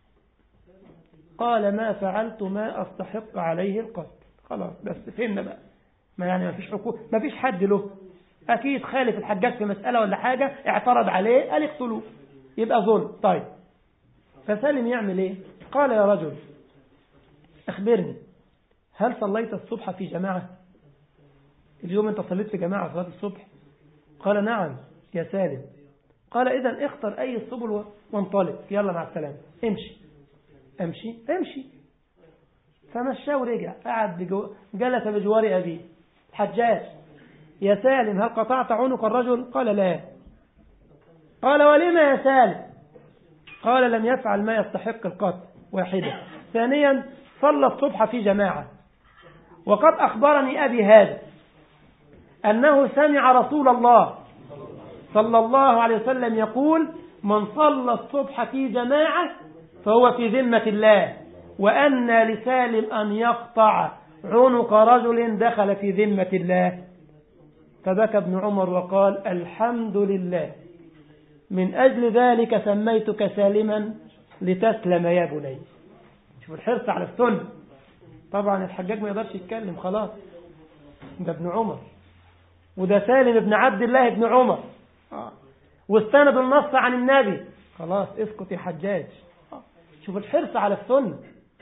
قال ما فعلت ما أستحق عليه القتل خلاص بس فهمنا بقى ما يعني ما فيش حقوق ما فيش حد له أكيد خالف الحجاج في مسألة ولا حاجة اعترض عليه قال اقتلوه يبقى ظلم طيب فسالم يعمل ايه قال يا رجل أخبرني هل صليت الصبح في جماعة اليوم أنت صليت في جماعة صلاة الصبح قال نعم يا سالم قال إذا اختر أي السبل وانطلق يلا مع السلامة امشي امشي امشي فمشى ورجع قعد بجو... جلس بجوار أبيه حجاج يا سالم هل قطعت عنق الرجل قال لا قال ولما يا سالم قال لم يفعل ما يستحق القتل واحدة ثانيا صلى الصبح في جماعة وقد أخبرني أبي هذا أنه سمع رسول الله صلى الله عليه وسلم يقول من صلى الصبح في جماعة فهو في ذمة الله وأن لسالم أن يقطع عنق رجل دخل في ذمة الله فبكى ابن عمر وقال الحمد لله من أجل ذلك سميتك سالما لتسلم يا بني شوف الحرص على السنة طبعا الحجاج ما يقدرش يتكلم خلاص ده ابن عمر وده سالم ابن عبد الله ابن عمر واستند النص عن النبي خلاص اسكت يا حجاج شوف الحرص على السنة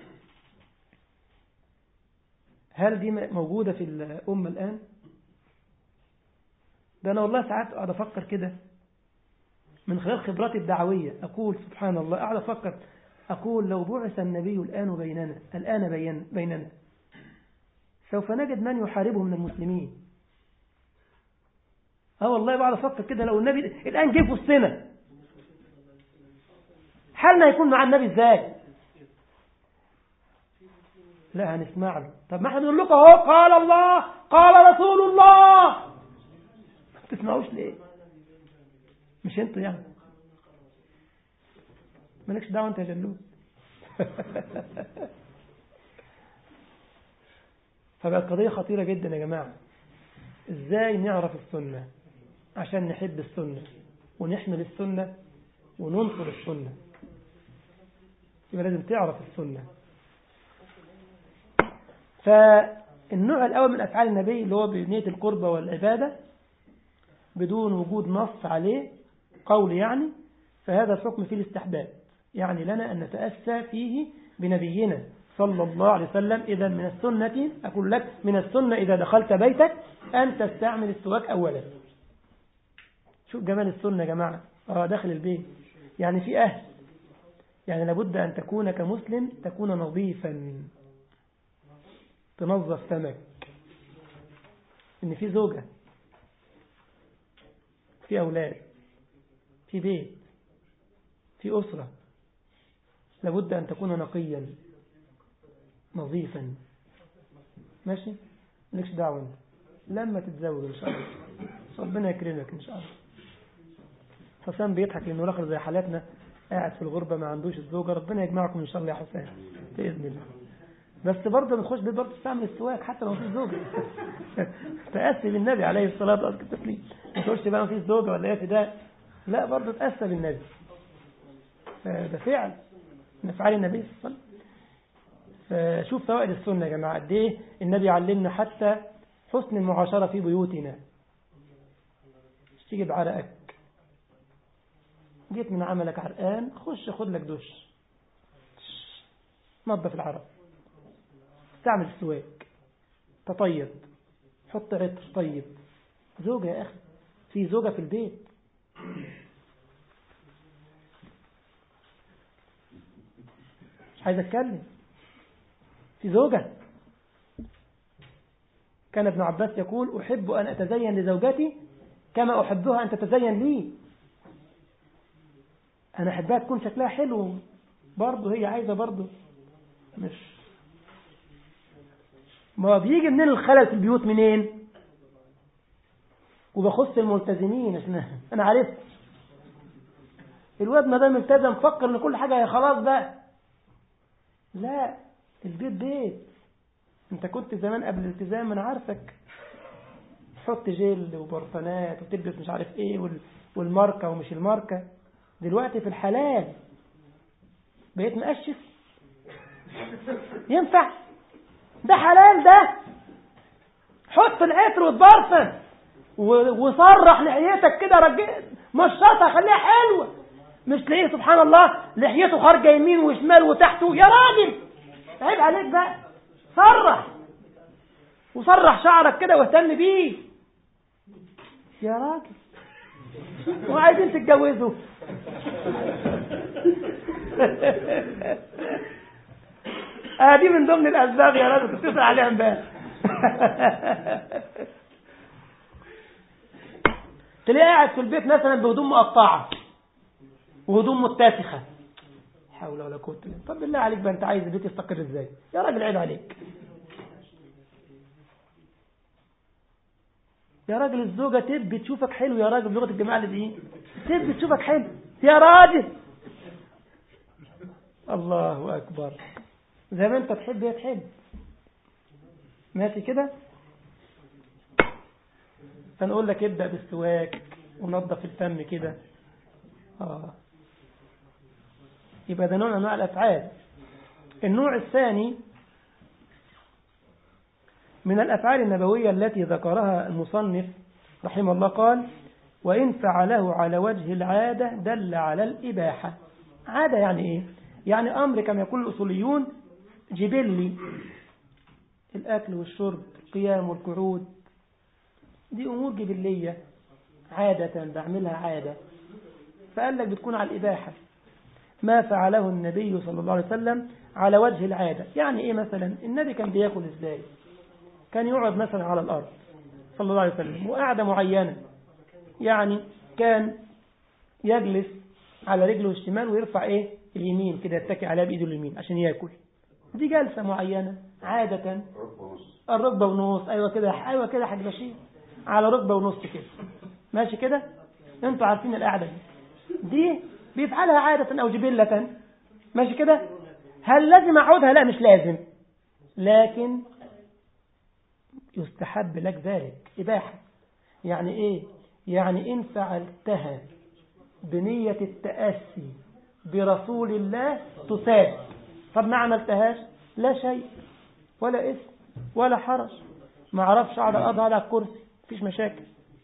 هل دي موجودة في الأمة الآن ده أنا والله ساعات أقعد أفكر كده من خلال خبراتي الدعوية أقول سبحان الله أقعد أفكر أقول لو بعث النبي الآن بيننا الآن بين بيننا سوف نجد من يحاربه من المسلمين اه والله بعد افكر كده لو النبي الان جه في وسطنا حالنا هيكون مع النبي ازاي لا هنسمع له طب ما احنا بنقول لكم اهو قال الله قال رسول الله ما بتسمعوش ليه مش انتوا يعني مالكش دعوه انت يا جلود فبقت قضيه خطيره جدا يا جماعه ازاي نعرف السنه عشان نحب السنة ونحمل السنة وننصر السنة يبقى لازم تعرف السنة فالنوع الأول من أفعال النبي اللي هو بنية القربة والعبادة بدون وجود نص عليه قول يعني فهذا الحكم فيه الاستحباب يعني لنا أن نتأسى فيه بنبينا صلى الله عليه وسلم إذا من السنة أقول لك من السنة إذا دخلت بيتك أن تستعمل السواك أولا شوف جمال السنة يا جماعة اه داخل البيت يعني في أهل يعني لابد أن تكون كمسلم تكون نظيفا تنظف فمك إن في زوجة في أولاد في بيت في أسرة لابد أن تكون نقيا نظيفا ماشي مالكش دعوة انت لما تتزوج إن شاء الله ربنا يكرمك إن شاء الله حسام بيضحك لأنه الآخر زي حالاتنا قاعد في الغربة ما عندوش الزوجة ربنا يجمعكم إن شاء الله يا حسام بإذن الله بس برضه بنخش بيت برضه تستعمل السواك حتى لو مفيش زوجة تأسي بالنبي عليه الصلاة والسلام ما تقولش بقى مفيش زوجة ولا ايه في ده لا برضه تأسى بالنبي ده فعل من افعال النبي صلى الله عليه وسلم فشوف فوائد السنة يا جماعة قد ايه النبي علمنا حتى حسن المعاشرة في بيوتنا مش تيجي بعرقك جيت من عملك عرقان خش خد لك دش نظف العرق استعمل السواك تطيب حط عطر طيب زوجة يا أخي في زوجة في البيت مش عايز أتكلم في زوجة كان ابن عباس يقول أحب أن أتزين لزوجتي كما أحبها أن تتزين لي أنا أحبها تكون شكلها حلو برضه هي عايزة برضه مش ما بيجي منين الخلل في البيوت منين وبخص الملتزمين عشان انا عرفت الواد ما دام التزم فكر ان كل حاجه خلاص بقى لا البيت بيت انت كنت زمان قبل الالتزام انا عارفك تحط جل وبرفانات وتلبس مش عارف ايه والماركه ومش الماركه دلوقتي في الحلال بقيت مقشف ينفع ده حلال ده حط العطر وتبرفن وصرح لحيتك كده رجل مشطها خليها حلوه مش تلاقيه سبحان الله لحيته خارجه يمين وشمال وتحته يا راجل عيب عليك بقى صرح وصرح شعرك كده واهتم بيه يا راجل وعايزين تتجوزوا اه دي من ضمن الاسباب يا راجل تتصل عليها امبارح تلاقيه قاعد في البيت مثلا بهدوم مقطعه وهدوم متسخه حول ولا قوه الا طب بالله عليك بقى انت عايز البيت يستقر ازاي يا راجل عيب عليك يا راجل الزوجة تبي تشوفك حلو يا راجل بلغة الجماعة اللي دي تبي تشوفك حلو يا راجل الله أكبر زي ما انت تحب هي تحب ماشي كده فنقول لك ابدأ بالسواك ونظف الفم كده آه. يبقى ده نوع من انواع الافعال النوع الثاني من الافعال النبويه التي ذكرها المصنف رحمه الله قال وان فعله على وجه العاده دل على الاباحه عاده يعني ايه يعني امر كما يقول الاصوليون جبلي الاكل والشرب القيام والقعود دي امور جبليه عاده بعملها عاده فقال لك بتكون على الاباحه ما فعله النبي صلى الله عليه وسلم على وجه العادة يعني ايه مثلا النبي كان بياكل ازاي كان يقعد مثلا على الأرض صلى الله عليه وسلم وقعدة معينة يعني كان يجلس على رجله الشمال ويرفع ايه اليمين كده يتكي عليها بإيده اليمين عشان ياكل دي جلسة معينة عادة الركبة ونص أيوة كده أيوة كده حاج بشير على ركبة ونص كده ماشي كده انتوا عارفين القعدة دي دي بيفعلها عادة أو جبلة ماشي كده هل لازم أعودها لا مش لازم لكن يستحب لك ذلك إباحة يعني إيه يعني إن فعلتها بنية التأسي برسول الله تساب طب ما عملتهاش لا شيء ولا اسم ولا حرج ما عرفش اقعد اقضى على الكرسي مفيش مشاكل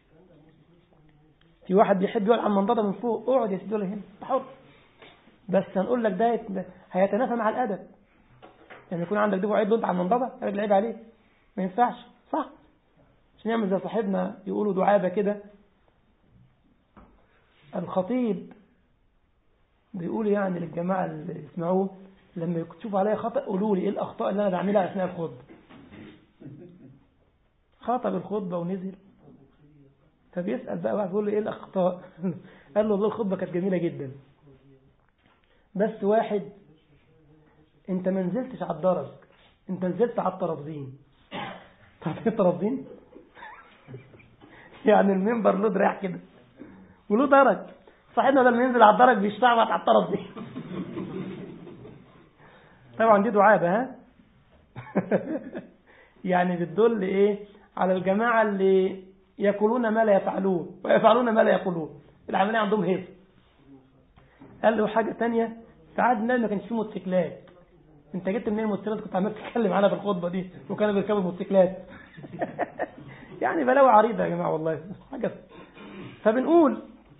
في واحد بيحب يقعد على المنضده من فوق اقعد يا سيدي هنا حر بس هنقول لك ده هيتنافى مع الادب يعني يكون عندك دفع عيد وانت على المنضده راجل عيب عليه ما ينفعش صح عشان يعمل زي صاحبنا يقولوا دعابه كده الخطيب بيقول يعني للجماعه اللي يسمعوه لما تشوفوا عليا خطأ قولوا لي ايه الاخطاء اللي انا بعملها اثناء الخطبه خاطب الخطبه ونزل فبيسأل بقى واحد بيقول له ايه الاخطاء قال له والله الخطبه كانت جميله جدا بس واحد انت ما نزلتش على الدرج انت نزلت على الترابزين طب ايه ترابزين يعني المنبر له دراع كده وله درج صاحبنا لما ينزل على الدرج بيشتغل على الترابزين طبعا دي دعابه ها يعني بتدل ايه على الجماعه اللي يقولون ما لا يفعلون ويفعلون ما لا يقولون العملية عندهم هيصة قال له حاجة تانية ساعات النبي ما كانش فيه موتوسيكلات انت جبت منين الموتوسيكلات كنت عمال تتكلم عنها في الخطبة دي وكانوا بيركبوا الموتوسيكلات يعني بلاوي عريضة يا جماعة والله حاجة فبنقول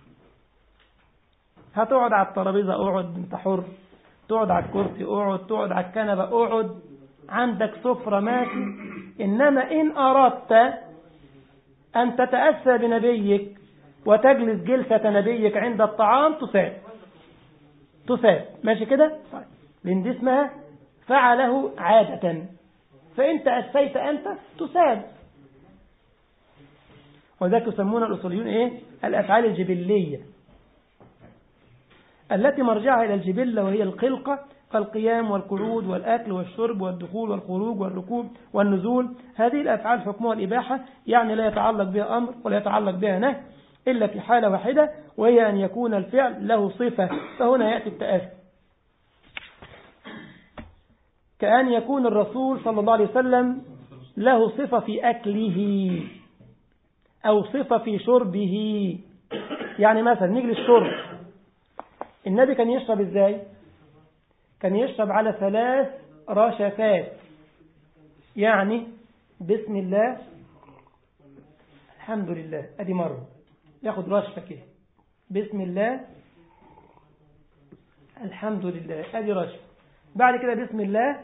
هتقعد على الترابيزة اقعد انت حر تقعد على الكرسي اقعد تقعد على الكنبة اقعد عندك سفرة ماشي إنما إن أردت أن تتأسى بنبيك وتجلس جلسة نبيك عند الطعام تساب تساب ماشي كده لأن دي اسمها فعله عادة فإن تأسيت أنت تساب وذلك يسمون الأصوليون إيه الأفعال الجبلية التي مرجعها إلى الجبلة وهي الخلقة كالقيام والقعود والأكل والشرب والدخول والخروج والركوب والنزول هذه الأفعال حكمها الإباحة يعني لا يتعلق بها أمر ولا يتعلق بها نهي إلا في حالة واحدة وهي أن يكون الفعل له صفة فهنا يأتي التأثر كأن يكون الرسول صلى الله عليه وسلم له صفة في أكله أو صفة في شربه يعني مثلا نيجي للشرب النبي كان يشرب ازاي كان يشرب على ثلاث رشفات يعني بسم الله الحمد لله ادي مرة ياخد رشفة كده بسم الله الحمد لله ادي رشفة بعد كده بسم الله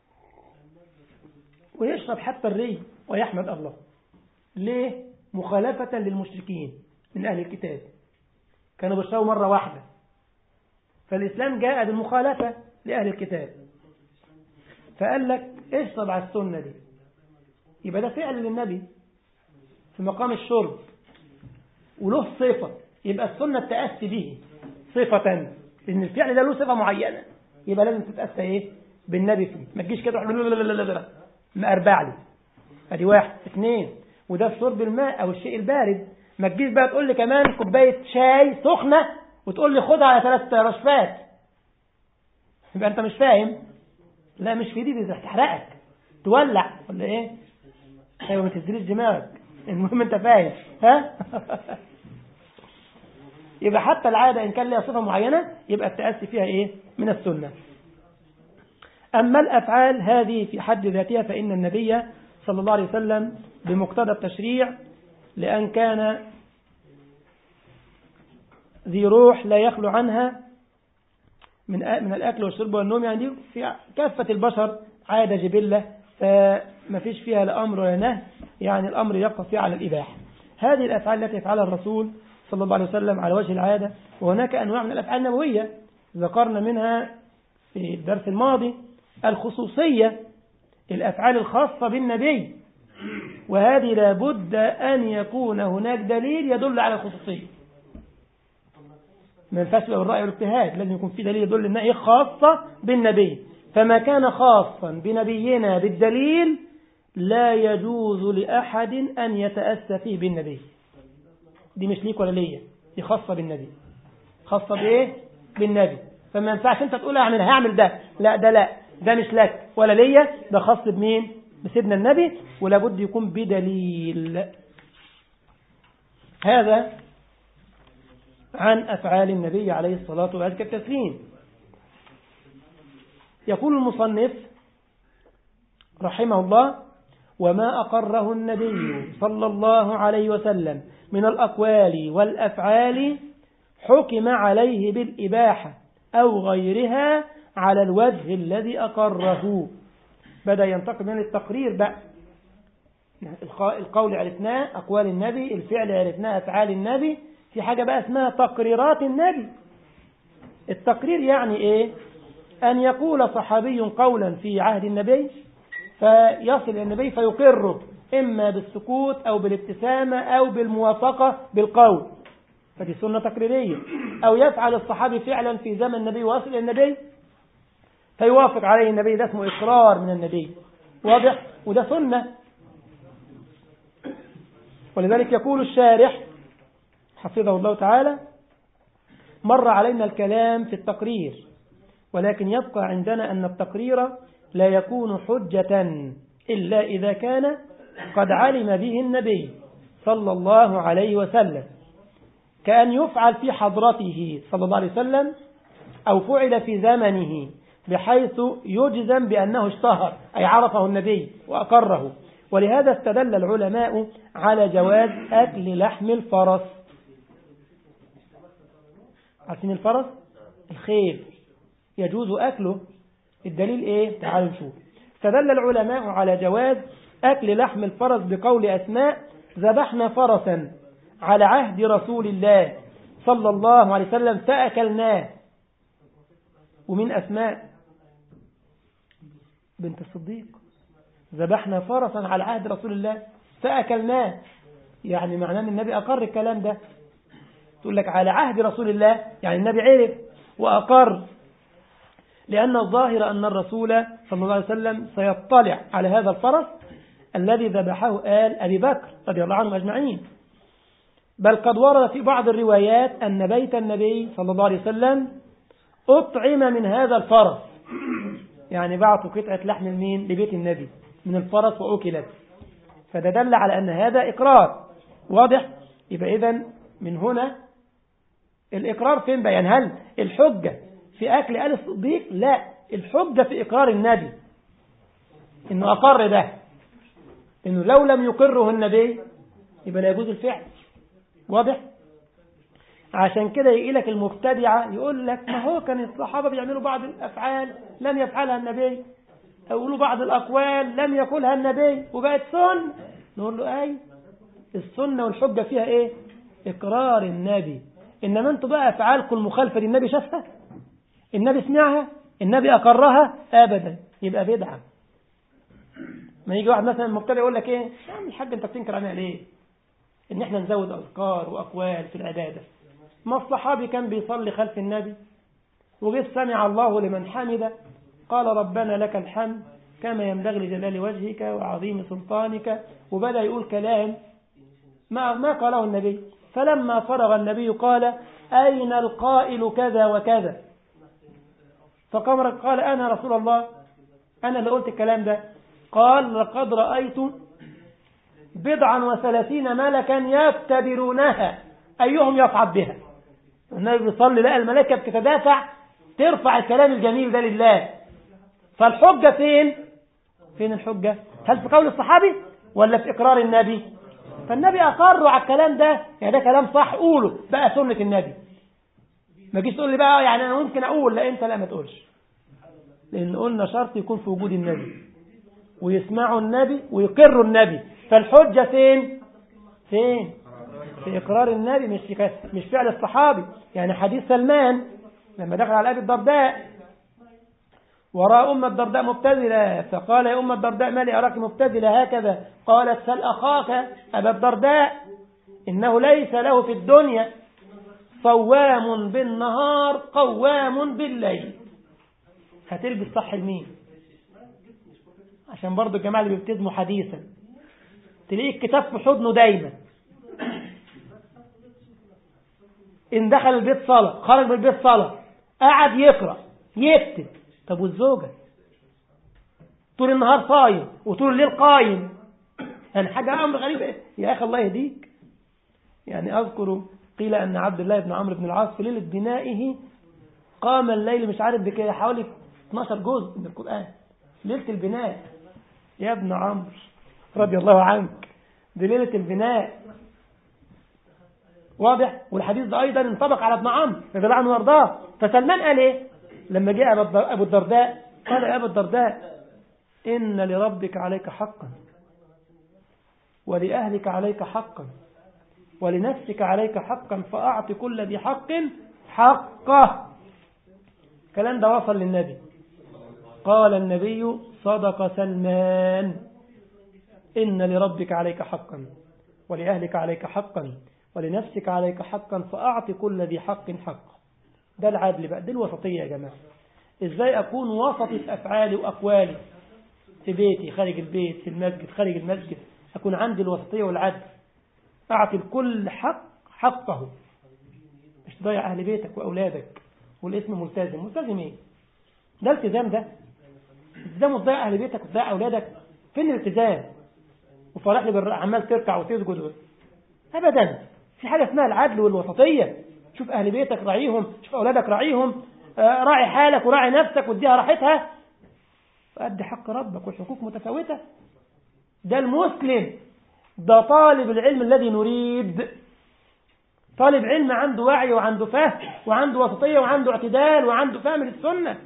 ويشرب حتى الري ويحمد الله ليه مخالفة للمشركين من أهل الكتاب كانوا بيشربوا مرة واحدة فالإسلام جاء بالمخالفة لأهل الكتاب فقال لك اشرب على السنة دي يبقى ده فعل للنبي في مقام الشرب وله صفة يبقى السنة التأسي به صفة لأن الفعل ده له صفة معينة يبقى لازم تتأسى إيه بالنبي فيه ما تجيش كده مأربع لي ادي واحد اثنين وده في شرب الماء او الشيء البارد ما تجيش بقى تقول لي كمان كوبايه شاي سخنه وتقول لي خدها على ثلاث رشفات يبقى انت مش فاهم لا مش في دي دي تحرقك تولع ولا ايه ايوه ما تهزليش دماغك المهم انت فاهم ها يبقى حتى العاده ان كان لها صفه معينه يبقى التاسي فيها ايه من السنه أما الأفعال هذه في حد ذاتها فإن النبي صلى الله عليه وسلم بمقتضى التشريع لأن كان ذي روح لا يخلو عنها من من الأكل والشرب والنوم يعني دي في كافة البشر عادة جبلة فما فيش فيها لا أمر ولا نهي يعني الأمر يبقى فيها على الإباحة هذه الأفعال التي يفعلها الرسول صلى الله عليه وسلم على وجه العادة وهناك أنواع من الأفعال النبوية ذكرنا منها في الدرس الماضي الخصوصية الأفعال الخاصة بالنبي وهذه لابد أن يكون هناك دليل يدل على الخصوصية ما ينفعش لو الرأي والاجتهاد لازم يكون في دليل يدل أنها خاصة بالنبي فما كان خاصا بنبينا بالدليل لا يجوز لأحد أن يتأسى فيه بالنبي دي مش ليك ولا ليا دي خاصة بالنبي خاصة بإيه؟ بالنبي فما ينفعش أنت تقول أعمل هعمل ده لا ده لا ده مش لك ولا ليا ده خاص بمين بسيدنا النبي ولابد يكون بدليل هذا عن أفعال النبي عليه الصلاة وأزكى التسليم يقول المصنف رحمه الله وما أقره النبي صلى الله عليه وسلم من الأقوال والأفعال حكم عليه بالإباحة أو غيرها على الوجه الذي أقره بدأ ينتقل من التقرير بقى القول عرفناه أقوال النبي الفعل عرفناه أفعال النبي في حاجة بقى اسمها تقريرات النبي التقرير يعني إيه أن يقول صحابي قولا في عهد النبي فيصل إلى النبي فيقره إما بالسكوت أو بالابتسامة أو بالموافقة بالقول فدي سنة تقريرية أو يفعل الصحابي فعلا في زمن النبي ويصل إلى النبي فيوافق عليه النبي ده اسمه إقرار من النبي واضح وده سنة ولذلك يقول الشارح حفظه الله تعالى مر علينا الكلام في التقرير ولكن يبقى عندنا أن التقرير لا يكون حجة إلا إذا كان قد علم به النبي صلى الله عليه وسلم كأن يفعل في حضرته صلى الله عليه وسلم أو فعل في زمنه بحيث يجزم بأنه اشتهر أي عرفه النبي وأقره ولهذا استدل العلماء على جواز أكل لحم الفرس عارفين الفرس الخيل يجوز أكله الدليل إيه تعالوا نشوف استدل العلماء على جواز أكل لحم الفرس بقول أسماء ذبحنا فرسا على عهد رسول الله صلى الله عليه وسلم فأكلناه ومن أسماء بنت الصديق ذبحنا فرسا على عهد رسول الله فأكلناه يعني معناه أن النبي أقر الكلام ده تقول لك على عهد رسول الله يعني النبي عرف وأقر لأن الظاهر أن الرسول صلى الله عليه وسلم سيطلع على هذا الفرس الذي ذبحه آل أبي بكر رضي الله عنهم أجمعين بل قد ورد في بعض الروايات أن بيت النبي صلى الله عليه وسلم أطعم من هذا الفرس يعني بعثوا قطعة لحم المين لبيت النبي من الفرس وأكلت فده دل على أن هذا إقرار واضح يبقى إذن من هنا الإقرار فين بقى يعني هل الحجة في أكل آل الصديق لا الحجة في إقرار النبي إنه أقر ده إنه لو لم يقره النبي يبقى لا يجوز الفعل واضح عشان كده يجي لك المبتدعة يقول لك ما هو كان الصحابة بيعملوا بعض الأفعال لم يفعلها النبي يقولوا بعض الأقوال لم يقولها النبي وبقت سنة نقول له أي السنة والحجة فيها إيه إقرار النبي إنما أنتوا بقى أفعالكم المخالفة دي النبي شافها النبي سمعها النبي أقرها أبدا يبقى بدعة ما يجي واحد مثلا مبتدع يقول لك إيه يا عم الحاج أنت بتنكر عليها ليه إن إحنا نزود أذكار وأقوال في العبادة ما الصحابي كان بيصلي خلف النبي وجه سمع الله لمن حمد قال ربنا لك الحمد كما ينبغي لجلال وجهك وعظيم سلطانك وبدأ يقول كلام ما ما قاله النبي فلما فرغ النبي قال أين القائل كذا وكذا فقام قال أنا رسول الله أنا اللي قلت الكلام ده قال لقد رأيت بضعا وثلاثين ملكا يفتبرونها أيهم يصعد بها النبي بيصلي لقى الملائكة بتتدافع ترفع الكلام الجميل ده لله فالحجة فين فين الحجة هل في قول الصحابي ولا في إقرار النبي فالنبي أقر على الكلام ده يعني ده كلام صح قوله بقى سنة النبي ما جيش تقول لي بقى يعني أنا ممكن أقول لا أنت لا ما تقولش لأن قلنا شرط يكون في وجود النبي ويسمعوا النبي ويقروا النبي فالحجة فين فين في إقرار النبي مش مش فعل الصحابي يعني حديث سلمان لما دخل على أبي الدرداء وراء أم الدرداء مبتذلة فقال يا أم الدرداء ما لي أراك مبتذلة هكذا قالت سل أخاك أبا الدرداء إنه ليس له في الدنيا صوام بالنهار قوام بالليل هتلبس صح لمين عشان برضو الجماعة اللي بيبتزموا حديثا تلاقيه الكتاب في حضنه دايما إن دخل البيت صلاة خرج من البيت صلاة قعد يقرأ يكتب طب والزوجة طول النهار صايم وطول الليل قايم يعني حاجة أمر غريب يا أخي الله يهديك يعني أذكر قيل أن عبد الله بن عمرو بن العاص في ليلة بنائه قام الليل مش عارف بكده حوالي 12 جزء من القرآن ليلة البناء يا ابن عمرو رضي الله عنك دي ليلة البناء واضح والحديث ده أيضا انطبق على ابن عمرو رضي الله عنه وارضاه فسلمان قال إيه لما جاء أبو الدرداء قال يا أبو الدرداء إن لربك عليك حقا ولأهلك عليك حقا ولنفسك عليك حقا فأعط كل ذي حق حقه الكلام ده وصل للنبي قال النبي صدق سلمان إن لربك عليك حقا ولأهلك عليك حقا ولنفسك عليك حقا فأعط كل ذي حق حقه ده العدل بقى دي الوسطية يا جماعة ازاي اكون وسطي في افعالي واقوالي في بيتي خارج البيت في المسجد خارج المسجد اكون عندي الوسطية والعدل اعطي الكل حق حقه مش تضيع اهل بيتك واولادك والاسم ملتزم ملتزم ايه ده التزام ده التزام وتضيع اهل بيتك وتضيع اولادك فين الالتزام وفرح لي عمال تركع وتسجد ابدا في حاجة اسمها العدل والوسطية شوف أهل بيتك راعيهم شوف أولادك راعيهم آه، راعي حالك وراعي نفسك واديها راحتها وأدي حق ربك والحقوق متفاوتة ده المسلم ده طالب العلم الذي نريد طالب علم عنده وعي وعنده فهم وعنده وسطية وعنده اعتدال وعنده فهم للسنة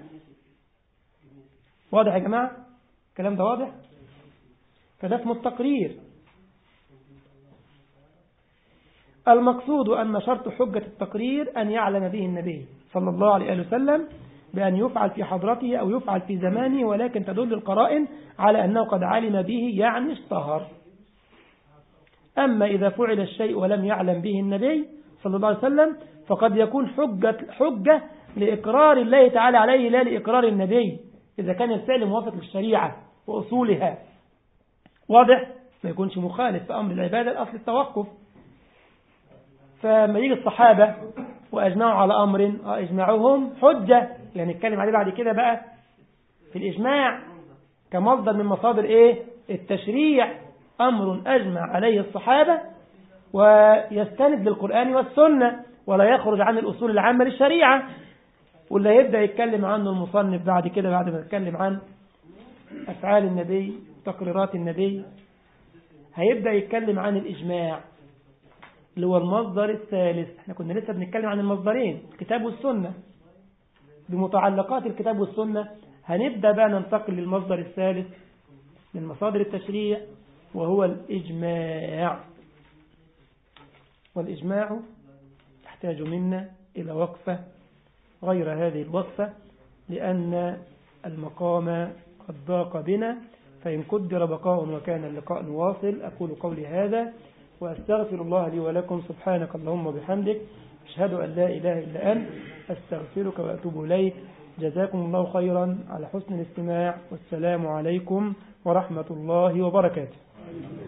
واضح يا جماعة الكلام ده واضح فده اسمه التقرير المقصود أن شرط حجة التقرير أن يعلم به النبي صلى الله عليه وسلم بأن يفعل في حضرته أو يفعل في زمانه ولكن تدل القرائن على أنه قد علم به يعني اشتهر أما إذا فعل الشيء ولم يعلم به النبي صلى الله عليه وسلم فقد يكون حجة, حجة لإقرار الله تعالى عليه لا لإقرار النبي إذا كان الفعل موافق للشريعة وأصولها واضح ما يكونش مخالف في أمر العبادة الأصل التوقف فما يجي الصحابة وأجمعوا على أمر إجماعهم حجة يعني نتكلم عليه بعد كده بقى في الإجماع كمصدر من مصادر إيه التشريع أمر أجمع عليه الصحابة ويستند للقرآن والسنة ولا يخرج عن الأصول العامة للشريعة واللي يبدأ يتكلم عنه المصنف بعد كده بعد ما يتكلم عن أفعال النبي تقريرات النبي هيبدأ يتكلم عن الإجماع اللي هو المصدر الثالث احنا كنا لسه بنتكلم عن المصدرين الكتاب والسنة بمتعلقات الكتاب والسنة هنبدأ بقى ننتقل للمصدر الثالث من مصادر التشريع وهو الإجماع والإجماع يحتاج منا إلى وقفة غير هذه الوقفة لأن المقام قد ضاق بنا فإن قدر بقاء وكان اللقاء واصل أقول قولي هذا وأستغفر الله لي ولكم سبحانك اللهم وبحمدك أشهد أن لا إله إلا أنت أستغفرك وأتوب إليك جزاكم الله خيرا على حسن الاستماع والسلام عليكم ورحمة الله وبركاته